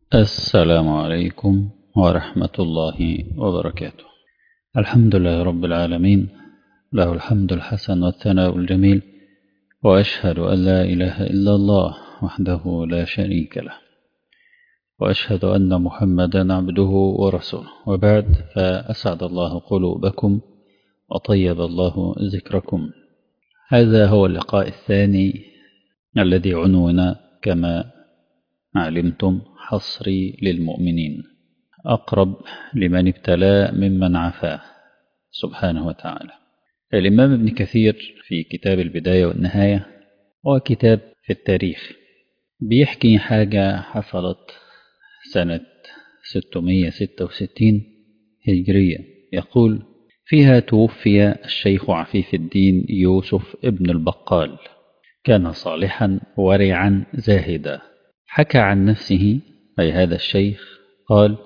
السلام عليكم ورحمة الله وبركاته الحمد لله رب العالمين له الحمد الحسن والثناء الجميل وأشهد أن لا إله إلا الله وحده لا شريك له وأشهد أن محمدا عبده ورسوله وبعد فأسعد الله قلوبكم وطيب الله ذكركم هذا هو اللقاء الثاني الذي عنون كما علمتم حصري للمؤمنين أقرب لمن ابتلى ممن عفاه سبحانه وتعالى الإمام ابن كثير في كتاب البداية والنهاية هو كتاب في التاريخ بيحكي حاجة حصلت سنة 666 هجرية يقول فيها توفي الشيخ عفيف الدين يوسف ابن البقال كان صالحا ورعا زاهدا حكى عن نفسه أي هذا الشيخ قال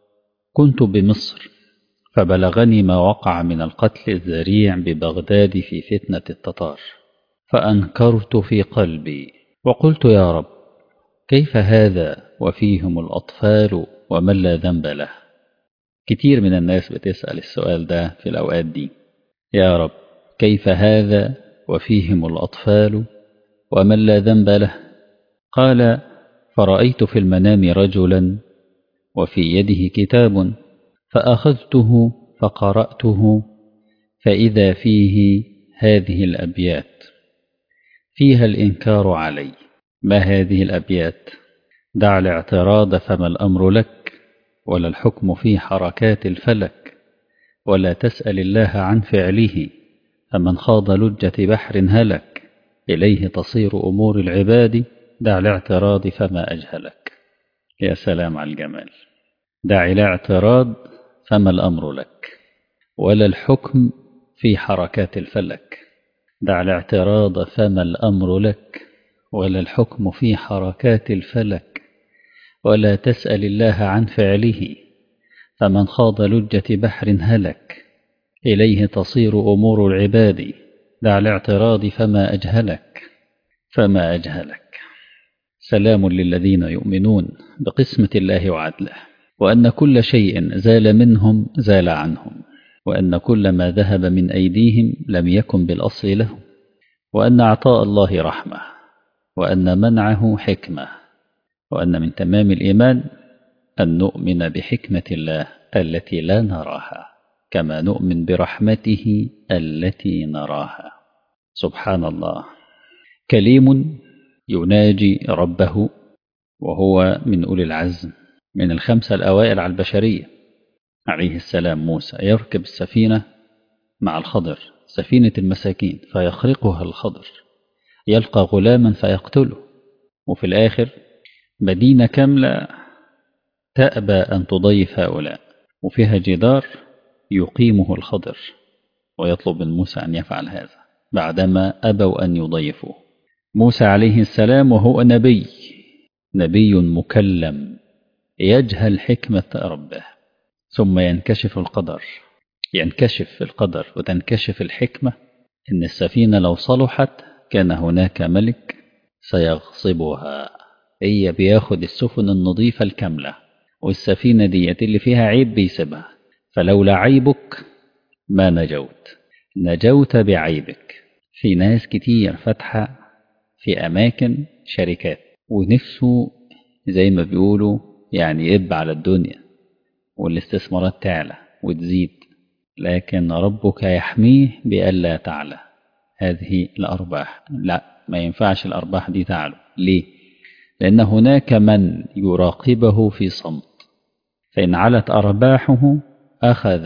كنت بمصر فبلغني ما وقع من القتل الذريع ببغداد في فتنة التتار فأنكرت في قلبي وقلت يا رب كيف هذا وفيهم الأطفال ومن لا ذنب له كتير من الناس بتسأل السؤال ده في الأوقات دي يا رب كيف هذا وفيهم الأطفال ومن لا ذنب له قال فرأيت في المنام رجلا وفي يده كتاب فأخذته فقرأته فإذا فيه هذه الأبيات فيها الإنكار علي ما هذه الأبيات دع الاعتراض فما الأمر لك ولا الحكم في حركات الفلك ولا تسأل الله عن فعله فمن خاض لجة بحر هلك إليه تصير أمور العباد دع الاعتراض فما أجهلك يا سلام على الجمال دع الاعتراض فما الأمر لك ولا الحكم في حركات الفلك دع الاعتراض فما الأمر لك ولا الحكم في حركات الفلك ولا تسأل الله عن فعله فمن خاض لجة بحر هلك إليه تصير أمور العباد دع الاعتراض فما أجهلك فما أجهلك سلام للذين يؤمنون بقسمة الله وعدله وأن كل شيء زال منهم زال عنهم وأن كل ما ذهب من أيديهم لم يكن بالأصل له وأن عطاء الله رحمة وأن منعه حكمة وأن من تمام الإيمان أن نؤمن بحكمة الله التي لا نراها كما نؤمن برحمته التي نراها سبحان الله كليم يناجي ربه وهو من أولي العزم من الخمسة الأوائل على البشرية عليه السلام موسى يركب السفينة مع الخضر سفينة المساكين فيخرقها الخضر يلقى غلاما فيقتله وفي الآخر مدينة كاملة تأبى أن تضيف هؤلاء وفيها جدار يقيمه الخضر ويطلب من موسى أن يفعل هذا بعدما أبوا أن يضيفوه موسى عليه السلام وهو نبي نبي مكلم يجهل حكمة ربه ثم ينكشف القدر ينكشف القدر وتنكشف الحكمة إن السفينة لو صلحت كان هناك ملك سيغصبها هي بياخد السفن النظيفة الكاملة والسفينة ديت اللي فيها عيب بيسيبها فلولا عيبك ما نجوت نجوت بعيبك في ناس كتير فاتحة في أماكن شركات ونفسه زي ما بيقولوا يعني يب على الدنيا والاستثمارات تعلى وتزيد لكن ربك يحميه بألا تعلى هذه الأرباح لا ما ينفعش الأرباح دي تعلو ليه؟ لأن هناك من يراقبه في صمت فإن علت أرباحه أخذ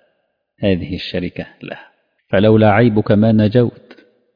هذه الشركة له فلولا عيبك ما نجوت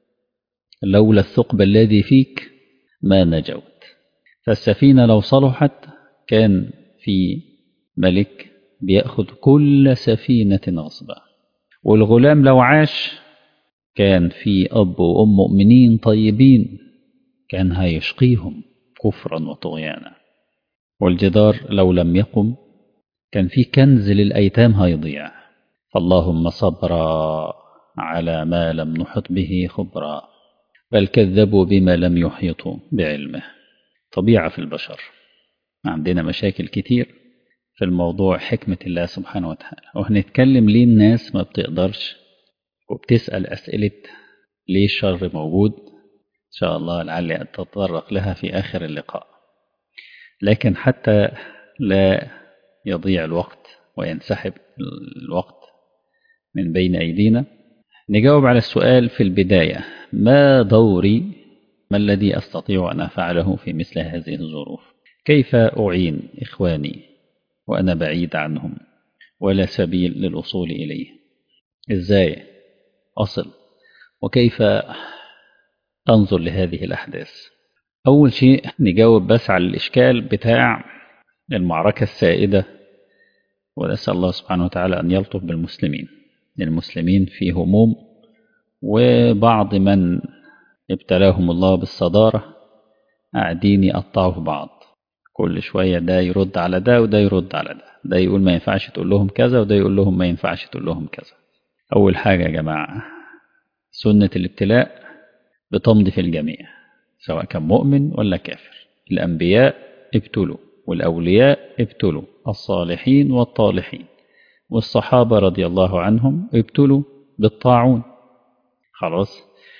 لولا الثقب الذي فيك ما نجوت فالسفينة لو صلحت كان في ملك بيأخذ كل سفينة غصبا والغلام لو عاش كان في أب وأم مؤمنين طيبين كان هيشقيهم كفرا وطغيانا والجدار لو لم يقم كان في كنز للأيتام هيضيع فاللهم صبرا على ما لم نحط به خبرا بل كذبوا بما لم يحيطوا بعلمه طبيعة في البشر عندنا مشاكل كتير في الموضوع حكمة الله سبحانه وتعالى وهنتكلم ليه الناس ما بتقدرش وبتسأل أسئلة ليه الشر موجود إن شاء الله لعلي أتطرق لها في آخر اللقاء لكن حتى لا يضيع الوقت وينسحب الوقت من بين أيدينا نجاوب على السؤال في البداية ما دوري ما الذي أستطيع أن أفعله في مثل هذه الظروف كيف أعين إخواني وأنا بعيد عنهم ولا سبيل للوصول إليه إزاي أصل وكيف أنظر لهذه الأحداث أول شيء نجاوب بس على الإشكال بتاع المعركة السائدة ونسأل الله سبحانه وتعالى أن يلطف بالمسلمين المسلمين في هموم وبعض من ابتلاهم الله بالصدارة قاعدين يقطعوا في بعض كل شوية ده يرد على ده وده يرد على ده ده يقول ما ينفعش تقول لهم كذا وده يقول لهم ما ينفعش تقول لهم كذا أول حاجة يا جماعة سنة الابتلاء بتمضي في الجميع سواء كان مؤمن ولا كافر الأنبياء ابتلوا والأولياء ابتلوا الصالحين والطالحين والصحابة رضي الله عنهم ابتلوا بالطاعون خلاص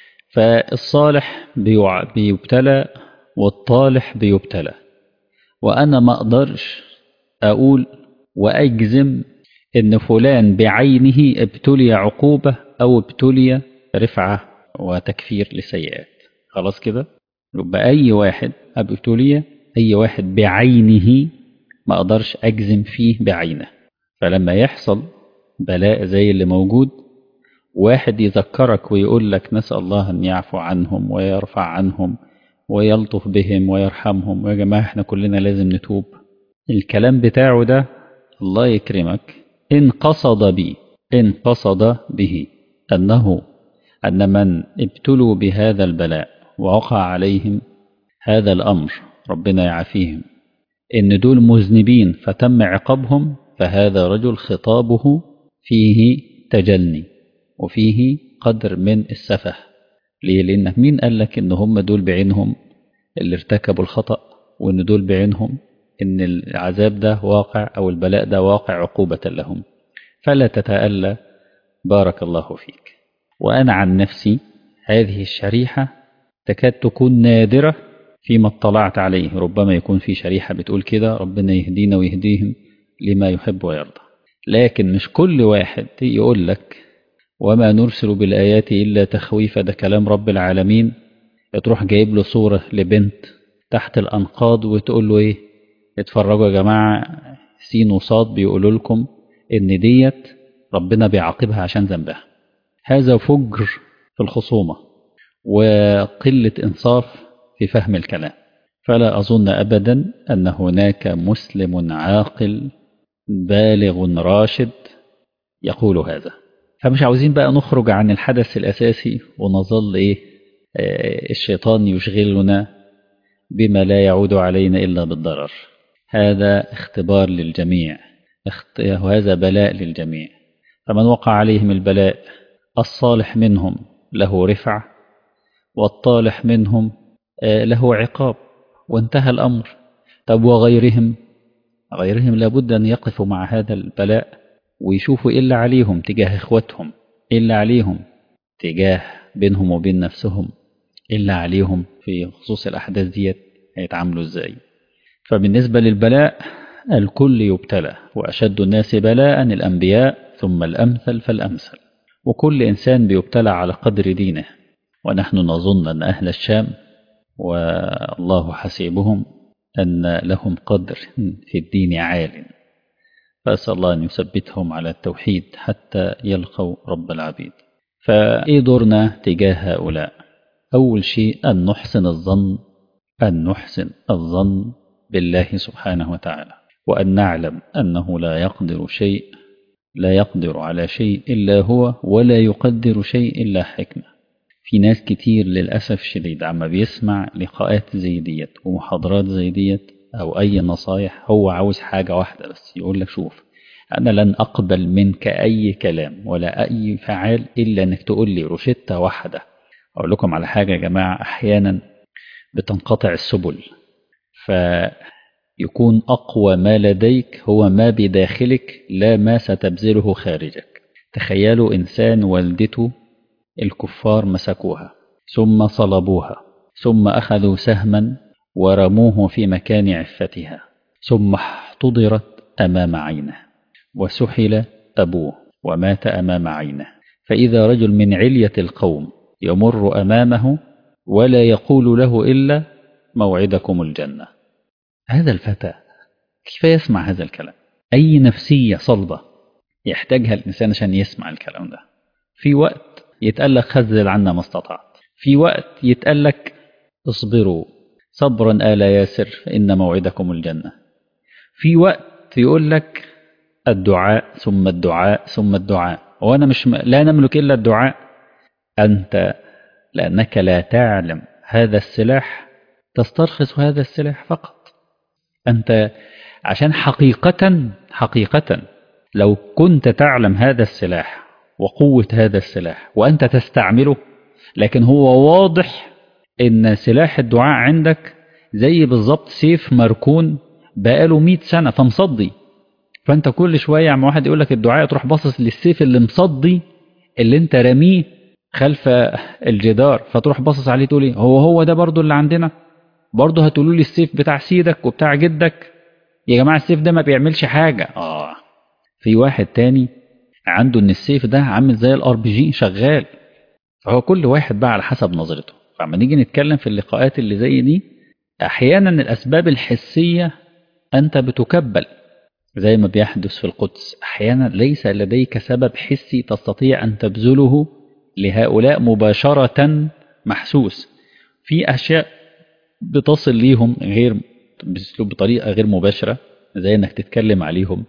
فالصالح بيبتلى والطالح بيبتلى وأنا ما أقدرش أقول وأجزم إن فلان بعينه ابتلي عقوبة أو ابتلي رفعة وتكفير لسيئات خلاص كده يبقى أي واحد ابتلي أي واحد بعينه ما أقدرش أجزم فيه بعينه فلما يحصل بلاء زي اللي موجود واحد يذكرك ويقول لك نسأل الله أن يعفو عنهم ويرفع عنهم ويلطف بهم ويرحمهم ويا جماعة احنا كلنا لازم نتوب الكلام بتاعه ده الله يكرمك إن قصد بي إن قصد به أنه أن من ابتلوا بهذا البلاء ووقع عليهم هذا الأمر ربنا يعافيهم إن دول مذنبين فتم عقابهم فهذا رجل خطابه فيه تجلي وفيه قدر من السفه ليه لأن مين قال لك إن هم دول بعينهم اللي ارتكبوا الخطأ وإن دول بعينهم إن العذاب ده واقع أو البلاء ده واقع عقوبة لهم فلا تتألى بارك الله فيك وأنا عن نفسي هذه الشريحة تكاد تكون نادرة فيما اطلعت عليه ربما يكون في شريحة بتقول كده ربنا يهدينا ويهديهم لما يحب ويرضى لكن مش كل واحد يقول لك وما نرسل بالآيات إلا تخويفا ده كلام رب العالمين تروح جايب له صورة لبنت تحت الأنقاض وتقول له إيه اتفرجوا يا جماعة سين وصاد بيقولوا لكم إن ديت ربنا بيعاقبها عشان ذنبها هذا فجر في الخصومة وقلة إنصاف في فهم الكلام فلا أظن أبدا أن هناك مسلم عاقل بالغ راشد يقول هذا فمش عاوزين بقى نخرج عن الحدث الأساسي ونظل إيه آه الشيطان يشغلنا بما لا يعود علينا إلا بالضرر هذا اختبار للجميع وهذا بلاء للجميع فمن وقع عليهم البلاء الصالح منهم له رفع والطالح منهم آه له عقاب وانتهى الأمر طب وغيرهم غيرهم لابد أن يقفوا مع هذا البلاء ويشوفوا إيه اللي عليهم تجاه إخوتهم إيه اللي عليهم تجاه بينهم وبين نفسهم إيه اللي عليهم في خصوص الأحداث ديت هيتعاملوا إزاي فبالنسبة للبلاء الكل يبتلى وأشد الناس بلاء الأنبياء ثم الأمثل فالأمثل وكل إنسان بيبتلى على قدر دينه ونحن نظن أن أهل الشام والله حسيبهم أن لهم قدر في الدين عال فأسأل الله أن يثبتهم على التوحيد حتى يلقوا رب العبيد فإيه دورنا تجاه هؤلاء أول شيء أن نحسن الظن أن نحسن الظن بالله سبحانه وتعالى وأن نعلم أنه لا يقدر شيء لا يقدر على شيء إلا هو ولا يقدر شيء إلا حكمة في ناس كتير للأسف الشديد عما بيسمع لقاءات زي ديت ومحاضرات زي ديت أو أي نصايح هو عاوز حاجة واحدة بس يقول لك شوف أنا لن أقبل منك أي كلام ولا أي فعال إلا أنك تقول لي روشتة واحدة أقول لكم على حاجة يا جماعة أحيانا بتنقطع السبل يكون أقوى ما لديك هو ما بداخلك لا ما ستبذله خارجك تخيلوا إنسان والدته الكفار مسكوها ثم صلبوها ثم أخذوا سهما ورموه في مكان عفتها ثم احتضرت أمام عينه وسحل أبوه ومات أمام عينه فإذا رجل من علية القوم يمر أمامه ولا يقول له إلا موعدكم الجنة هذا الفتى كيف يسمع هذا الكلام أي نفسية صلبة يحتاجها الإنسان عشان يسمع الكلام ده في وقت يتقال لك خذل عنا ما استطعت في وقت يتقال لك اصبروا صبرا آل ياسر فإن موعدكم الجنة في وقت يقول لك الدعاء ثم الدعاء ثم الدعاء وأنا مش م... لا نملك إلا الدعاء أنت لأنك لا تعلم هذا السلاح تسترخص هذا السلاح فقط أنت عشان حقيقة حقيقة لو كنت تعلم هذا السلاح وقوة هذا السلاح وأنت تستعمله لكن هو واضح إن سلاح الدعاء عندك زي بالظبط سيف مركون بقاله 100 سنة فمصدي فأنت كل شوية عم واحد يقول لك الدعاء تروح باصص للسيف اللي مصدي اللي أنت رميه خلف الجدار فتروح باصص عليه تقول ايه هو هو ده برضو اللي عندنا برضو هتقولوا لي السيف بتاع سيدك وبتاع جدك يا جماعة السيف ده ما بيعملش حاجة اه في واحد تاني عنده ان السيف ده عامل زي الار بي جي شغال فهو كل واحد بقى على حسب نظرته فلما نيجي نتكلم في اللقاءات اللي زي دي احيانا الاسباب الحسية انت بتكبل زي ما بيحدث في القدس احيانا ليس لديك سبب حسي تستطيع ان تبذله لهؤلاء مباشرة محسوس في أشياء بتصل ليهم غير بأسلوب بطريقة غير مباشرة زي إنك تتكلم عليهم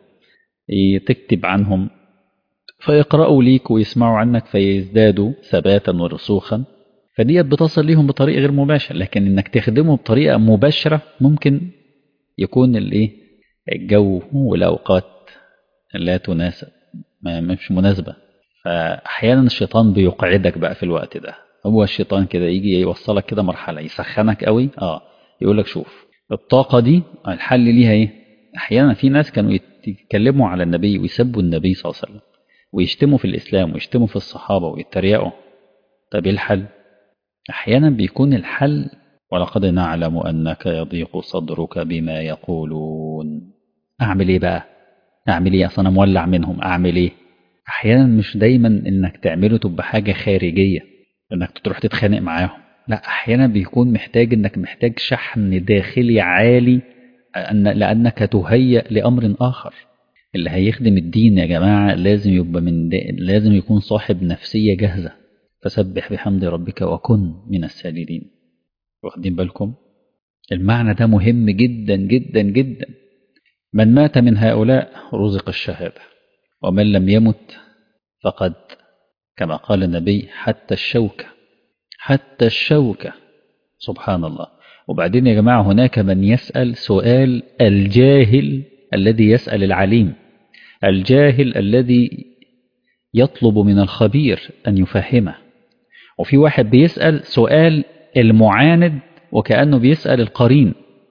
تكتب عنهم فيقرأوا ليك ويسمعوا عنك فيزدادوا ثباتا ورسوخا فديت بتصل ليهم بطريقة غير مباشرة لكن إنك تخدمه بطريقة مباشرة ممكن يكون الإيه الجو والأوقات لا تناسب مش مناسبة فأحيانا الشيطان بيقعدك بقى في الوقت ده هو الشيطان كده يجي يوصلك كده مرحلة يسخنك قوي اه يقول لك شوف الطاقة دي الحل ليها ايه أحيانا في ناس كانوا يتكلموا على النبي ويسبوا النبي صلى الله عليه وسلم ويشتموا في الإسلام ويشتموا في الصحابة ويتريقوا طب ايه الحل أحيانا بيكون الحل ولقد نعلم أنك يضيق صدرك بما يقولون أعمل إيه بقى أعمل إيه أصلا مولع منهم أعمل إيه أحيانا مش دايما إنك تعمله تبقى حاجة خارجية إنك تروح تتخانق معاهم لا أحيانا بيكون محتاج إنك محتاج شحن داخلي عالي أن لأنك تهيأ لأمر آخر اللي هيخدم الدين يا جماعة لازم يبقى من لازم يكون صاحب نفسية جاهزة فسبح بحمد ربك وكن من الساجدين واخدين بالكم المعنى ده مهم جدا جدا جدا من مات من هؤلاء رزق الشهادة ومن لم يمت فقد كما قال النبي حتى الشوكة حتى الشوكة سبحان الله وبعدين يا جماعة هناك من يسأل سؤال الجاهل الذي يسأل العليم الجاهل الذي يطلب من الخبير أن يفهمه وفي واحد بيسأل سؤال المعاند وكأنه بيسأل القرين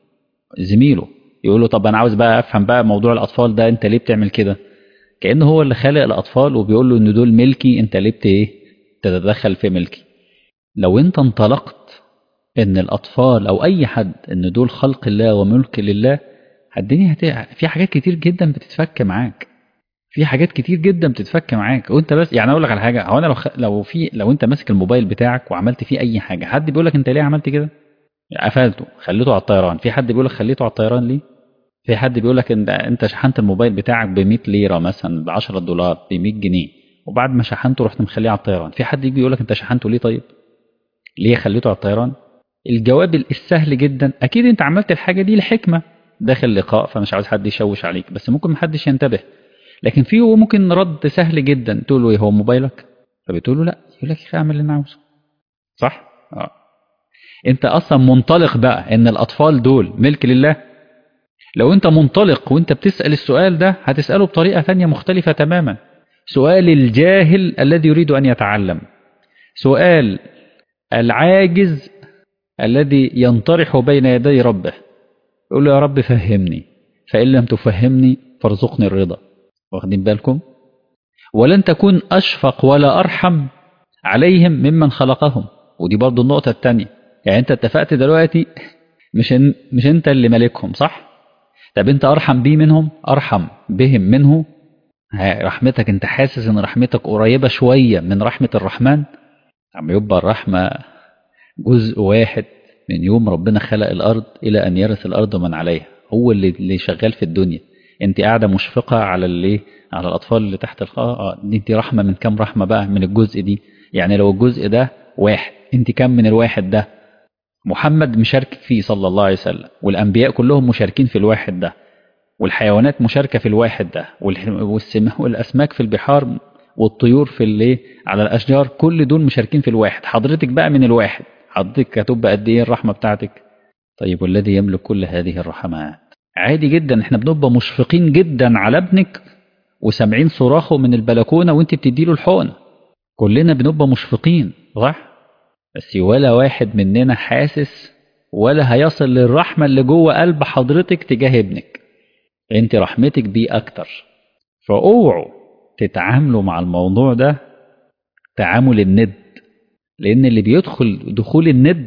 زميله يقول له طب أنا عاوز بقى أفهم بقى موضوع الأطفال ده أنت ليه بتعمل كده كأنه هو اللي خلق الأطفال وبيقول له إن دول ملكي أنت ليه بت إيه تتدخل في ملكي لو أنت انطلقت إن الأطفال أو أي حد إن دول خلق الله وملك لله الدنيا هت... في حاجات كتير جدا بتتفك معاك في حاجات كتير جدا بتتفك معاك وانت بس يعني اقول لك على حاجه هو انا لو خ... لو في لو انت ماسك الموبايل بتاعك وعملت فيه اي حاجه حد بيقول لك انت ليه عملت كده قفلته خليته على الطيران في حد بيقول لك خليته على الطيران ليه في حد بيقول لك انت انت شحنت الموبايل بتاعك ب 100 ليره مثلا ب 10 دولار ب 100 جنيه وبعد ما شحنته رحت مخليه على الطيران في حد يجي يقول لك انت شحنته ليه طيب ليه خليته على الطيران الجواب السهل جدا اكيد انت عملت الحاجه دي لحكمه داخل لقاء فمش عاوز حد يشوش عليك بس ممكن محدش ينتبه لكن في ممكن رد سهل جدا تقول له ايه هو موبايلك فبتقول له لا يقول لك يا اخي اعمل اللي انا عاوزه صح اه انت اصلا منطلق بقى ان الاطفال دول ملك لله لو انت منطلق وانت بتسال السؤال ده هتساله بطريقه ثانيه مختلفه تماما سؤال الجاهل الذي يريد ان يتعلم سؤال العاجز الذي ينطرح بين يدي ربه يقول له يا رب فهمني فإن لم تفهمني فارزقني الرضا واخدين بالكم ولن تكون أشفق ولا أرحم عليهم ممن خلقهم ودي برضو النقطة التانية يعني أنت اتفقت دلوقتي مش إن مش أنت اللي مالكهم صح؟ طب أنت أرحم بيه منهم أرحم بهم منه رحمتك أنت حاسس إن رحمتك قريبة شوية من رحمة الرحمن عم يبقى الرحمة جزء واحد من يوم ربنا خلق الأرض إلى أن يرث الأرض من عليها هو اللي اللي شغال في الدنيا أنت قاعدة مشفقة على اللي على الأطفال اللي تحت الخاء آه دي أنت رحمة من كم رحمة بقى من الجزء دي يعني لو الجزء ده واحد أنت كم من الواحد ده محمد مشارك فيه صلى الله عليه وسلم والأنبياء كلهم مشاركين في الواحد ده والحيوانات مشاركة في الواحد ده والسماء والأسماك في البحار والطيور في اللي على الأشجار كل دول مشاركين في الواحد حضرتك بقى من الواحد حضرتك هتبقى قد ايه الرحمة بتاعتك طيب والذي يملك كل هذه الرحمات عادي جدا احنا بنبقى مشفقين جدا على ابنك وسامعين صراخه من البلكونة وانت بتديله الحقن كلنا بنبقى مشفقين صح بس ولا واحد مننا حاسس ولا هيصل للرحمة اللي جوه قلب حضرتك تجاه ابنك انت رحمتك بيه اكتر فاوعوا تتعاملوا مع الموضوع ده تعامل الند لان اللي بيدخل دخول الند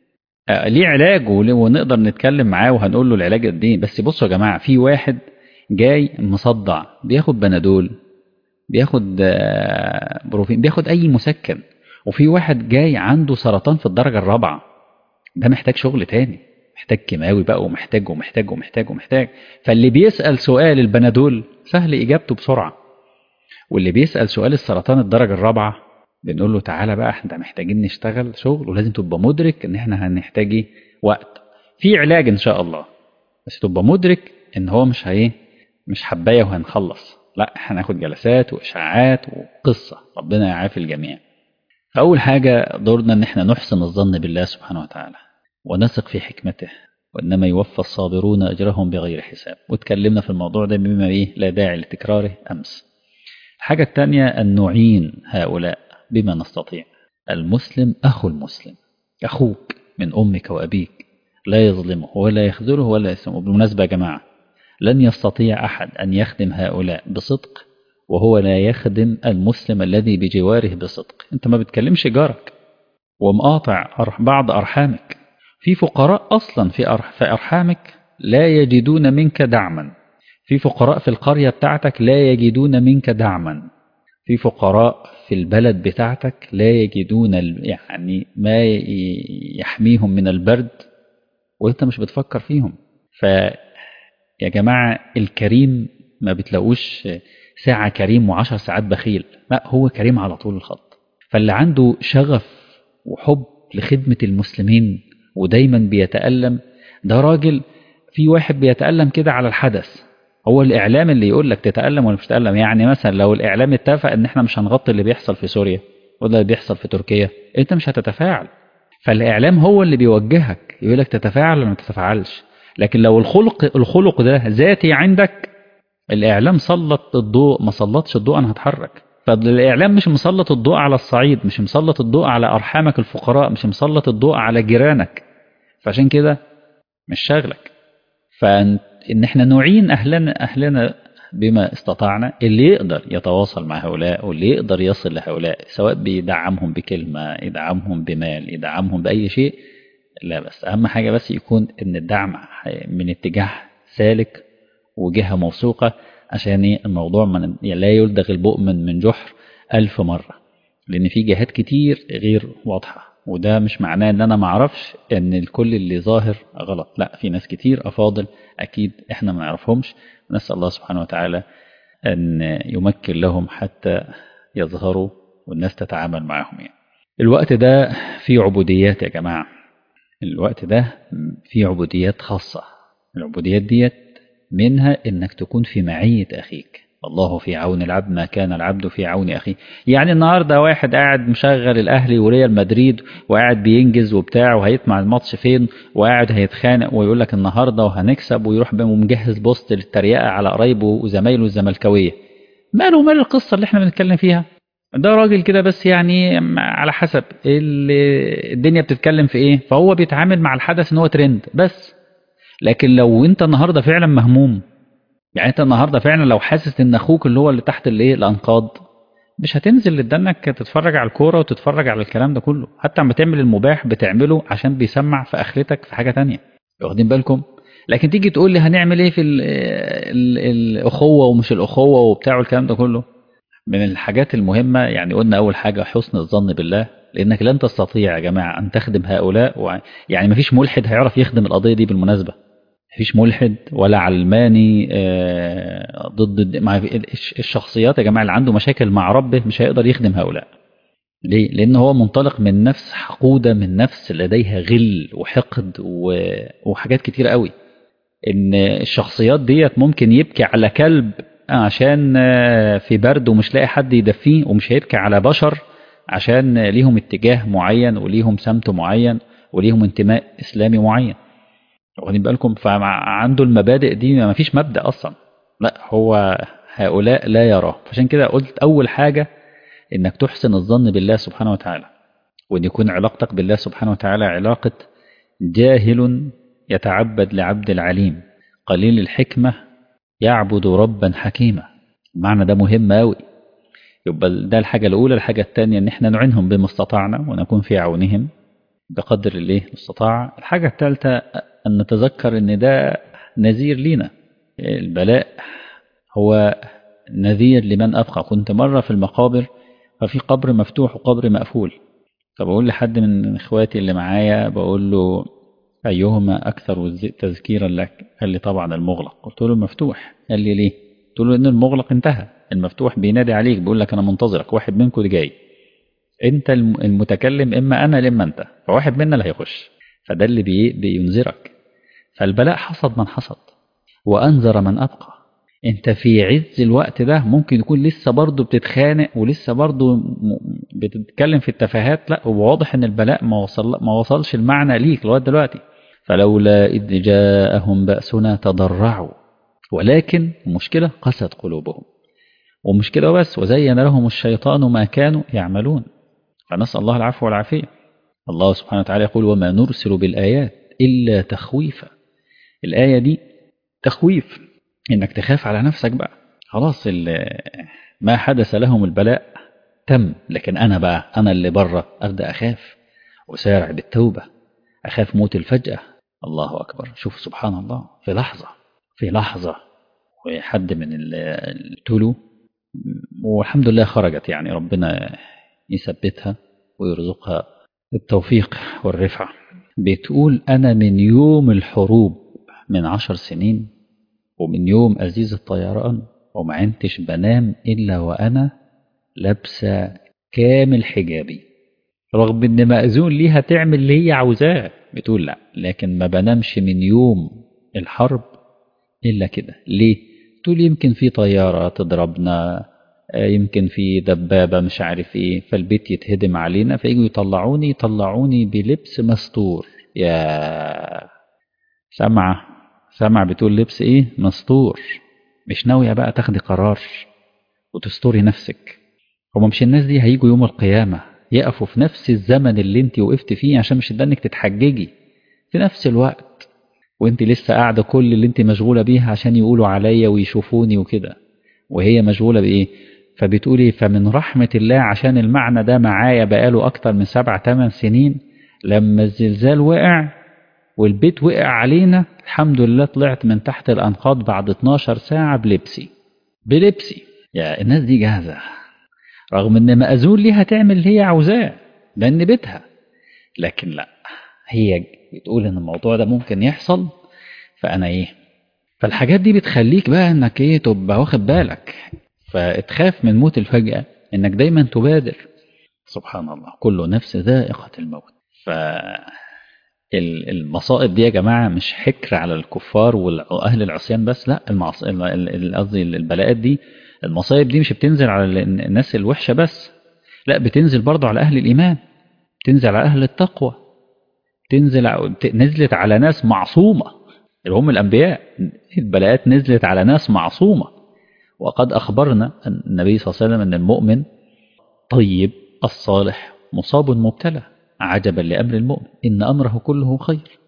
آه ليه علاج ونقدر نتكلم معاه وهنقول له العلاج قد ايه بس بصوا يا جماعه في واحد جاي مصدع بياخد بنادول بياخد آه بروفين بياخد اي مسكن وفي واحد جاي عنده سرطان في الدرجه الرابعه ده محتاج شغل تاني محتاج كيماوي بقى ومحتاج ومحتاج ومحتاج ومحتاج فاللي بيسال سؤال البنادول سهل اجابته بسرعه واللي بيسال سؤال السرطان الدرجه الرابعه بنقول له تعالى بقى احنا محتاجين نشتغل شغل ولازم تبقى مدرك ان احنا هنحتاج وقت في علاج ان شاء الله بس تبقى مدرك ان هو مش هي مش حبايه وهنخلص لا هناخد جلسات واشاعات وقصه ربنا يعافي الجميع اول حاجه دورنا ان احنا نحسن الظن بالله سبحانه وتعالى ونثق في حكمته وانما يوفى الصابرون اجرهم بغير حساب واتكلمنا في الموضوع ده بما ايه لا داعي لتكراره امس الحاجه الثانيه ان نعين هؤلاء بما نستطيع المسلم أخو المسلم أخوك من أمك وأبيك لا يظلمه ولا يخذله ولا يسلمه بالمناسبة يا جماعة لن يستطيع أحد أن يخدم هؤلاء بصدق وهو لا يخدم المسلم الذي بجواره بصدق أنت ما بتكلمش جارك ومقاطع بعض أرحامك في فقراء أصلا في أرحامك لا يجدون منك دعما في فقراء في القرية بتاعتك لا يجدون منك دعما في فقراء في البلد بتاعتك لا يجدون يعني ما يحميهم من البرد وانت مش بتفكر فيهم ف يا جماعة الكريم ما بتلاقوش ساعة كريم وعشر ساعات بخيل لا هو كريم على طول الخط فاللي عنده شغف وحب لخدمة المسلمين ودايما بيتألم ده راجل في واحد بيتألم كده على الحدث هو الإعلام اللي يقول لك تتألم ولا مش تتألم يعني مثلا لو الإعلام اتفق إن إحنا مش هنغطي اللي بيحصل في سوريا ولا اللي بيحصل في تركيا أنت مش هتتفاعل فالإعلام هو اللي بيوجهك يقول لك تتفاعل ولا ما تتفاعلش لكن لو الخلق الخلق ده ذاتي عندك الإعلام سلط الضوء ما سلطش الضوء أنا هتحرك فالإعلام مش مسلط الضوء على الصعيد مش مسلط الضوء على أرحامك الفقراء مش مسلط الضوء على جيرانك فعشان كده مش شاغلك فأنت ان احنا نعين اهلنا اهلنا بما استطعنا اللي يقدر يتواصل مع هؤلاء واللي يقدر يصل لهؤلاء سواء بيدعمهم بكلمة يدعمهم بمال يدعمهم بأي شيء لا بس أهم حاجة بس يكون إن الدعم من اتجاه سالك وجهة موثوقة عشان الموضوع من لا يلدغ البؤمن من جحر ألف مرة لأن في جهات كتير غير واضحة وده مش معناه ان انا ما اعرفش ان الكل اللي ظاهر غلط لا في ناس كتير افاضل اكيد احنا ما نعرفهمش نسال الله سبحانه وتعالى ان يمكن لهم حتى يظهروا والناس تتعامل معهم يعني الوقت ده فيه عبوديات يا جماعه الوقت ده فيه عبوديات خاصه العبوديات ديت منها انك تكون في معيه اخيك الله في عون العبد ما كان العبد في عون أخيه يعني النهاردة واحد قاعد مشغل الأهلي وريال مدريد وقاعد بينجز وبتاع وهيطمع الماتش فين وقاعد هيتخانق ويقول لك النهاردة وهنكسب ويروح ومجهز بوست للتريقة على قرايبه وزمايله الزملكاوية ماله مال القصة اللي احنا بنتكلم فيها ده راجل كده بس يعني على حسب الدنيا بتتكلم في ايه فهو بيتعامل مع الحدث ان هو ترند بس لكن لو انت النهارده فعلا مهموم يعني انت النهارده فعلا لو حاسس ان اخوك اللي هو اللي تحت الايه الانقاض مش هتنزل لدنك تتفرج على الكوره وتتفرج على الكلام ده كله حتى عم تعمل المباح بتعمله عشان بيسمع في اخرتك في حاجه تانية واخدين بالكم لكن تيجي تقول لي هنعمل ايه في ال ال الاخوه ومش الاخوه وبتاع الكلام ده كله من الحاجات المهمه يعني قلنا اول حاجه حسن الظن بالله لانك لن تستطيع يا جماعه ان تخدم هؤلاء و... يعني مفيش ملحد هيعرف يخدم القضيه دي بالمناسبه مفيش ملحد ولا علماني آه ضد مع الشخصيات يا جماعه اللي عنده مشاكل مع ربه مش هيقدر يخدم هؤلاء ليه؟ لأن هو منطلق من نفس حقودة من نفس لديها غل وحقد و... وحاجات كتير قوي إن الشخصيات ديت ممكن يبكي على كلب عشان في برد ومش لاقي حد يدفيه ومش هيبكي على بشر عشان ليهم اتجاه معين وليهم سمت معين وليهم انتماء إسلامي معين واخدين بالكم فعنده المبادئ دي ما فيش مبدأ أصلا لا هو هؤلاء لا يراه عشان كده قلت أول حاجة إنك تحسن الظن بالله سبحانه وتعالى وإن يكون علاقتك بالله سبحانه وتعالى علاقة جاهل يتعبد لعبد العليم قليل الحكمة يعبد ربا حكيما المعنى ده مهم أوي يبقى ده الحاجة الأولى الحاجة الثانية إن إحنا نعنهم بما استطعنا ونكون في عونهم بقدر اللي استطاع الحاجة الثالثة أن نتذكر إن ده نذير لينا البلاء هو نذير لمن أبقى كنت مرة في المقابر ففي قبر مفتوح وقبر مقفول فبقول لحد من إخواتي اللي معايا بقول له أيهما أكثر تذكيرا لك قال لي طبعا المغلق قلت له المفتوح قال لي ليه قلت له إن المغلق انتهى المفتوح بينادي عليك بيقول لك أنا منتظرك واحد منكم اللي جاي أنت المتكلم إما أنا إما أنت فواحد منا اللي هيخش فده اللي بي بينذرك فالبلاء حصد من حصد وأنذر من أبقى انت في عز الوقت ده ممكن يكون لسه برضه بتتخانق ولسه برضه بتتكلم في التفاهات لا هو واضح ان البلاء ما وصل ما وصلش المعنى ليك لغايه دلوقتي فلولا اذ جاءهم باسنا تضرعوا ولكن المشكله قست قلوبهم ومشكله بس وزين لهم الشيطان ما كانوا يعملون فنسال الله العفو والعافيه الله سبحانه وتعالى يقول وما نرسل بالايات الا تخويفا الايه دي تخويف انك تخاف على نفسك بقى خلاص ما حدث لهم البلاء تم لكن انا بقى انا اللي بره ابدا اخاف وسارع بالتوبه اخاف موت الفجاه الله اكبر شوف سبحان الله في لحظه في لحظه وحد من التلو والحمد لله خرجت يعني ربنا يثبتها ويرزقها التوفيق والرفعه بتقول انا من يوم الحروب من عشر سنين ومن يوم أزيز الطيران وما عنتش بنام إلا وأنا لابسة كامل حجابي رغم إن مأذون ليها تعمل اللي هي عاوزاه بتقول لا لكن ما بنامش من يوم الحرب إلا كده ليه؟ تقول يمكن في طيارة تضربنا يمكن في دبابة مش عارف ايه فالبيت يتهدم علينا فيجوا يطلعوني يطلعوني بلبس مستور يا سامعة سامع بتقول لبس ايه مستور مش ناوية بقى تاخدي قرار وتستوري نفسك هما مش الناس دي هيجوا يوم القيامة يقفوا في نفس الزمن اللي انت وقفت فيه عشان مش انك تتحججي في نفس الوقت وانت لسه قاعدة كل اللي انت مشغولة بيها عشان يقولوا عليا ويشوفوني وكده وهي مشغولة بايه فبتقولي فمن رحمة الله عشان المعنى ده معايا بقاله أكتر من سبع تمن سنين لما الزلزال وقع والبيت وقع علينا الحمد لله طلعت من تحت الأنقاض بعد 12 ساعة بلبسي بلبسي يا الناس دي جاهزة رغم ان مأذون ليها تعمل اللي هي عاوزاه لأن بيتها لكن لا هي بتقول ان الموضوع ده ممكن يحصل فأنا ايه فالحاجات دي بتخليك بقى انك ايه تبقى واخد بالك فتخاف من موت الفجأة انك دايما تبادر سبحان الله كل نفس ذائقة الموت ف المصائب دي يا جماعة مش حكر على الكفار وأهل العصيان بس لا قصدي البلاءات دي المصائب دي مش بتنزل على الناس الوحشة بس لا بتنزل برضه على أهل الإيمان تنزل على أهل التقوى تنزل نزلت على ناس معصومة اللي هم الأنبياء البلاءات نزلت على ناس معصومة وقد أخبرنا النبي صلى الله عليه وسلم أن المؤمن طيب الصالح مصاب مبتلى عجبا لأمر المؤمن إن أمره كله خير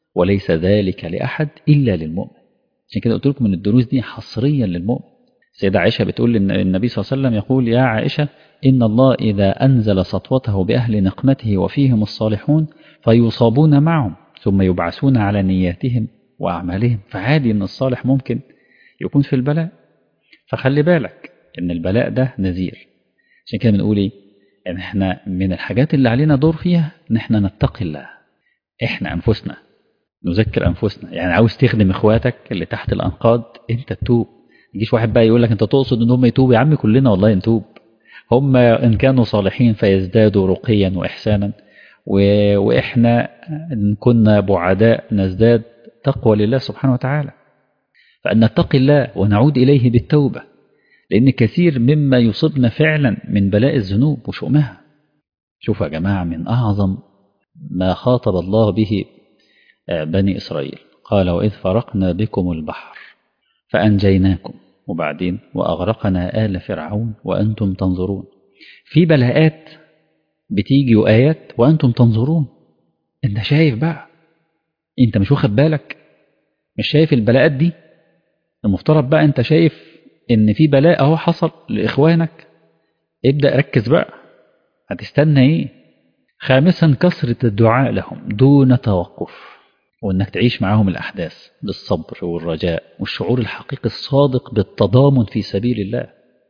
وليس ذلك لأحد إلا للمؤمن عشان كده قلت لكم ان الدروس دي حصريا للمؤمن سيدة عائشة بتقول ان النبي صلى الله عليه وسلم يقول يا عائشة إن الله إذا أنزل سطوته بأهل نقمته وفيهم الصالحون فيصابون معهم ثم يبعثون على نياتهم وأعمالهم فعادي إن الصالح ممكن يكون في البلاء فخلي بالك إن البلاء ده نذير عشان كده بنقول إيه إن إحنا من الحاجات اللي علينا دور فيها إن إحنا نتقي الله إحنا أنفسنا نذكر أنفسنا يعني عاوز تخدم إخواتك اللي تحت الأنقاض أنت تتوب يجيش واحد بقى يقول لك أنت تقصد إن هم يتوبوا يا عم كلنا والله نتوب هم إن كانوا صالحين فيزدادوا رقيا وإحسانا و... وإحنا إن كنا بعداء نزداد تقوى لله سبحانه وتعالى فأن نتقي الله ونعود إليه بالتوبة لأن كثير مما يصيبنا فعلا من بلاء الذنوب وشؤمها شوفوا يا جماعة من أعظم ما خاطب الله به بني إسرائيل قال وإذ فرقنا بكم البحر فأنجيناكم وبعدين وأغرقنا آل فرعون وأنتم تنظرون في بلاءات بتيجي وآيات وأنتم تنظرون أنت شايف بقى أنت مش واخد بالك مش شايف البلاءات دي المفترض بقى أنت شايف إن في بلاء أهو حصل لإخوانك ابدأ ركز بقى هتستنى إيه خامسا كثرة الدعاء لهم دون توقف وإنك تعيش معاهم الأحداث بالصبر والرجاء والشعور الحقيقي الصادق بالتضامن في سبيل الله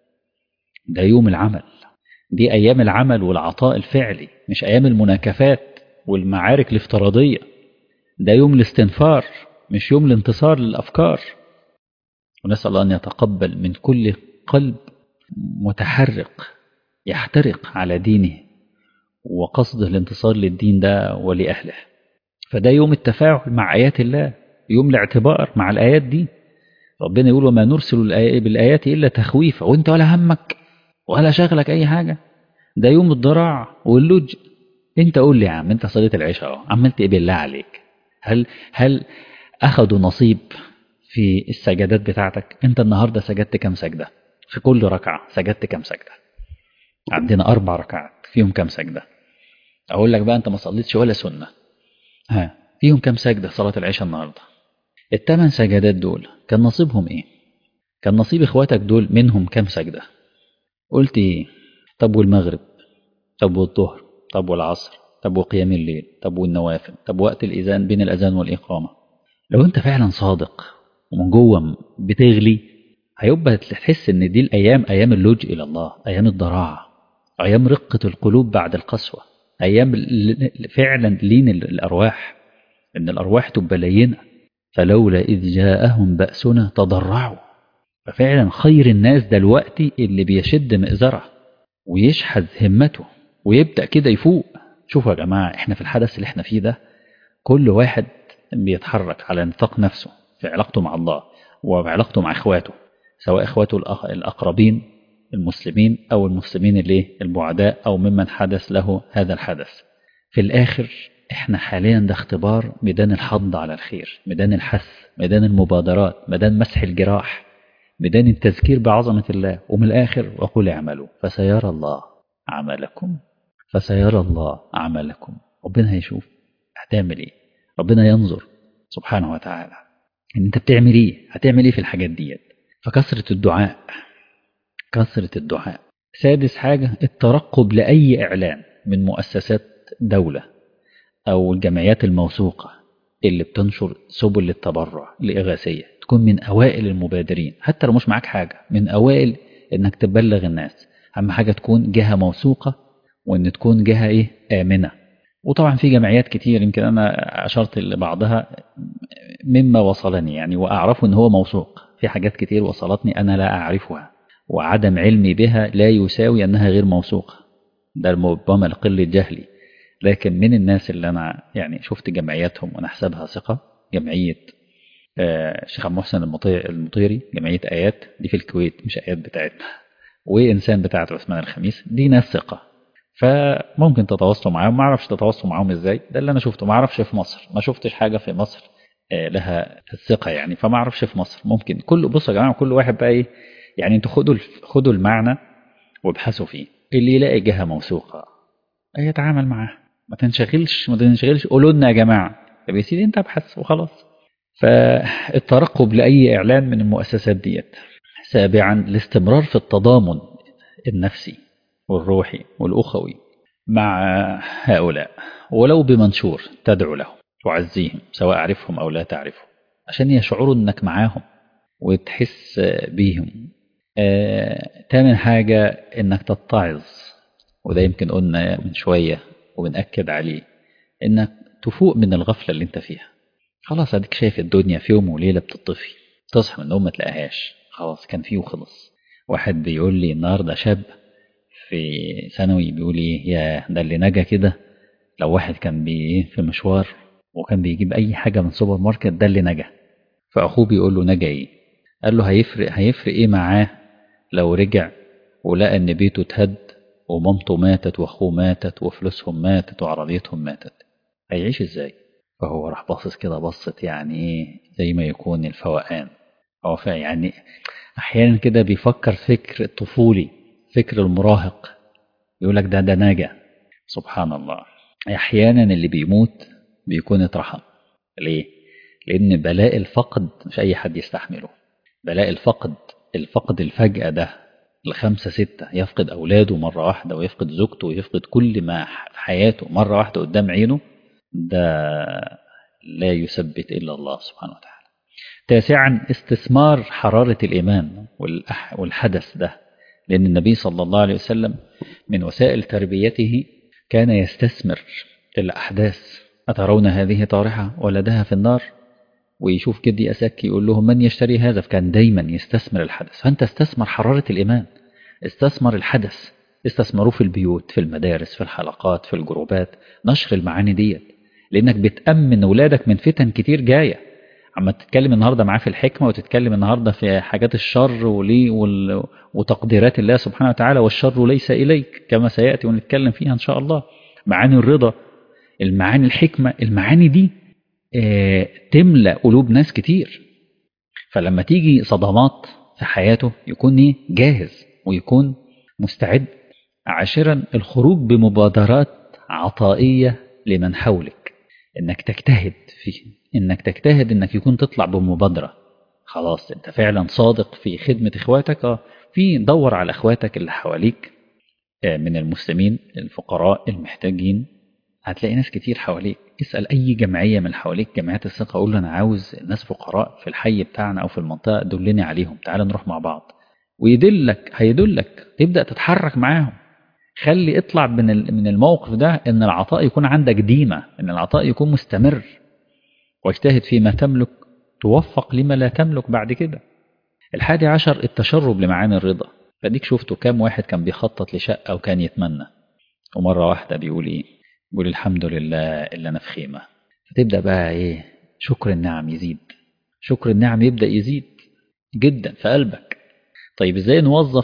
ده يوم العمل دي أيام العمل والعطاء الفعلي مش أيام المناكفات والمعارك الافتراضية ده يوم الاستنفار مش يوم الانتصار للأفكار ونسأل الله أن يتقبل من كل قلب متحرق يحترق على دينه وقصده الانتصار للدين ده ولأهله فده يوم التفاعل مع آيات الله يوم الاعتبار مع الآيات دي ربنا يقول وما نرسل بالآيات إلا تخويفا وانت ولا همك ولا شغلك أي حاجة ده يوم الضراع واللج انت قول لي يا عم انت صليت العشاء اهو عملت ايه بالله عليك هل هل اخذوا نصيب في السجدات بتاعتك انت النهارده سجدت كام سجده في كل ركعه سجدت كام سجده عندنا اربع ركعات فيهم كام سجده اقول لك بقى انت ما صليتش ولا سنه ها فيهم كام سجده صلاه العشاء النهارده الثمان سجدات دول كان نصيبهم ايه كان نصيب اخواتك دول منهم كام سجده قلت ايه طب والمغرب طب والظهر طب والعصر طب وقيام الليل طب والنوافل طب وقت الإذان بين الأذان والإقامة لو أنت فعلا صادق ومن جوه بتغلي هيبقى تحس إن دي الأيام أيام اللجوء إلى الله أيام الضراعة أيام رقة القلوب بعد القسوة أيام فعلا لين الأرواح إن الأرواح تبقى لينة فلولا إذ جاءهم بأسنا تضرعوا ففعلا خير الناس دلوقتي اللي بيشد مئزره ويشحذ همته ويبدأ كده يفوق شوفوا يا جماعة احنا في الحدث اللي احنا فيه ده كل واحد بيتحرك على نطاق نفسه في علاقته مع الله وعلاقته مع اخواته سواء اخواته الأقربين المسلمين أو المسلمين اللي البعداء أو ممن حدث له هذا الحدث في الآخر احنا حاليا ده اختبار ميدان الحض على الخير ميدان الحث ميدان المبادرات ميدان مسح الجراح ميدان التذكير بعظمة الله ومن الآخر وقل اعملوا فسيرى الله عملكم فسيرى الله عملكم ربنا هيشوف هتعمل ايه ربنا ينظر سبحانه وتعالى ان انت بتعمل ايه هتعمل ايه في الحاجات ديت فكثرة الدعاء كثرة الدعاء سادس حاجة الترقب لأي إعلان من مؤسسات دولة أو الجمعيات الموثوقة اللي بتنشر سبل التبرع الإغاثية تكون من أوائل المبادرين حتى لو مش معاك حاجة من أوائل إنك تبلغ الناس أهم حاجة تكون جهة موثوقة وإن تكون جهة إيه آمنة وطبعا في جمعيات كتير يمكن أنا أشرت لبعضها مما وصلني يعني وأعرفه إن هو موثوق في حاجات كتير وصلتني أنا لا أعرفها وعدم علمي بها لا يساوي أنها غير موثوقة ده ربما لقلة جهلي لكن من الناس اللي أنا يعني شفت جمعياتهم ونحسبها ثقة جمعية الشيخ عبد المحسن المطيري جمعية آيات دي في الكويت مش آيات بتاعتنا وإنسان بتاعت عثمان الخميس دي ناس ثقة فممكن تتواصلوا معاهم ما اعرفش تتواصلوا معاهم ازاي ده اللي انا شفته ما اعرفش في مصر ما شفتش حاجه في مصر لها الثقه يعني فما اعرفش في مصر ممكن كل بصوا يا جماعه كل واحد بقى ايه يعني انتوا خدوا خدوا المعنى وابحثوا فيه اللي يلاقي جهه موثوقه يتعامل معاها ما تنشغلش ما تنشغلش قولوا لنا يا جماعه طب يا سيدي انت ابحث وخلاص فالترقب لأي إعلان من المؤسسات ديت سابعا الاستمرار في التضامن النفسي والروحي والأخوي مع هؤلاء ولو بمنشور تدعو لهم تعزيهم سواء أعرفهم أو لا تعرفهم عشان يشعروا أنك معاهم وتحس بيهم آه، تامن حاجة أنك تتعظ وده يمكن قلنا من شوية وبنأكد عليه أنك تفوق من الغفلة اللي انت فيها خلاص اديك شايف الدنيا في يوم وليلة بتطفي تصحى من النوم ما تلاقيهاش خلاص كان فيه وخلص واحد بيقول لي النهارده شاب في ثانوي بيقول لي يا ده اللي نجا كده لو واحد كان بي في مشوار وكان بيجيب اي حاجه من سوبر ماركت ده اللي نجا فاخوه بيقول له نجا ايه قال له هيفرق هيفرق ايه معاه لو رجع ولقى ان بيته اتهد ومامته ماتت واخوه ماتت وفلوسهم ماتت وعربيتهم ماتت هيعيش ازاي فهو راح باصص كده بصت يعني ايه زي ما يكون الفوقان هو فا- يعني احيانا كده بيفكر فكر طفولي فكر المراهق يقول لك ده ده ناجح سبحان الله احيانا اللي بيموت بيكون اترحم ليه لان بلاء الفقد مش اي حد يستحمله بلاء الفقد الفقد الفجأة ده الخمسة ستة يفقد أولاده مرة واحدة ويفقد زوجته ويفقد كل ما في حياته مرة واحدة قدام عينه ده لا يثبت إلا الله سبحانه وتعالى تاسعا استثمار حرارة الإيمان والأح- والحدث ده لأن النبي صلى الله عليه وسلم من وسائل تربيته كان يستثمر الأحداث أترون هذه طارحة ولدها في النار ويشوف كده أسك يقول لهم من يشتري هذا فكان دايما يستثمر الحدث فأنت استثمر حرارة الإيمان استثمر الحدث استثمروه في البيوت في المدارس في الحلقات في الجروبات نشر المعاني ديت لأنك بتأمن ولادك من فتن كتير جاية عما تتكلم النهارده معاه في الحكمة وتتكلم النهارده في حاجات الشر وليه وال... وتقديرات الله سبحانه وتعالى والشر ليس إليك كما سيأتي ونتكلم فيها إن شاء الله معاني الرضا المعاني الحكمة المعاني دي آه، تملأ قلوب ناس كتير فلما تيجي صدمات في حياته يكون ايه جاهز ويكون مستعد عاشرا الخروج بمبادرات عطائية لمن حولك انك تجتهد فيه انك تجتهد انك يكون تطلع بمبادرة خلاص انت فعلا صادق في خدمة اخواتك اه في دور على اخواتك اللي حواليك آه، من المسلمين الفقراء المحتاجين هتلاقي ناس كتير حواليك اسأل أي جمعية من حواليك جمعيات الثقة قول له أنا عاوز ناس فقراء في الحي بتاعنا أو في المنطقة دلني عليهم تعال نروح مع بعض ويدلك هيدلك تبدأ تتحرك معاهم خلي اطلع من ال- من الموقف ده ان العطاء يكون عندك ديمة ان العطاء يكون مستمر واجتهد فيما تملك توفق لما لا تملك بعد كده الحادي عشر التشرب لمعاني الرضا فديك شفتوا كام واحد كان بيخطط لشقة وكان يتمنى ومرة واحدة بيقول ايه بيقول الحمد لله اللي انا في خيمة فتبدأ بقى ايه شكر النعم يزيد شكر النعم يبدأ يزيد جدا في قلبك طيب ازاي نوظف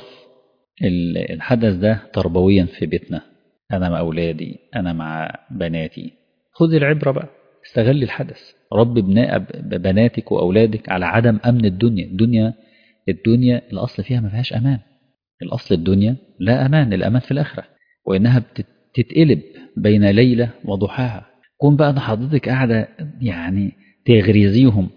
ال- الحدث ده تربويا في بيتنا انا مع اولادي انا مع بناتي خذ العبرة بقى استغل الحدث رب ابناء ب- بناتك واولادك على عدم امن الدنيا الدنيا الدنيا الاصل فيها ما فيهاش امان الاصل الدنيا لا امان الامان في الاخره وانها بتتقلب بين ليله وضحاها كون بقى ان حضرتك قاعده يعني تغريزيهم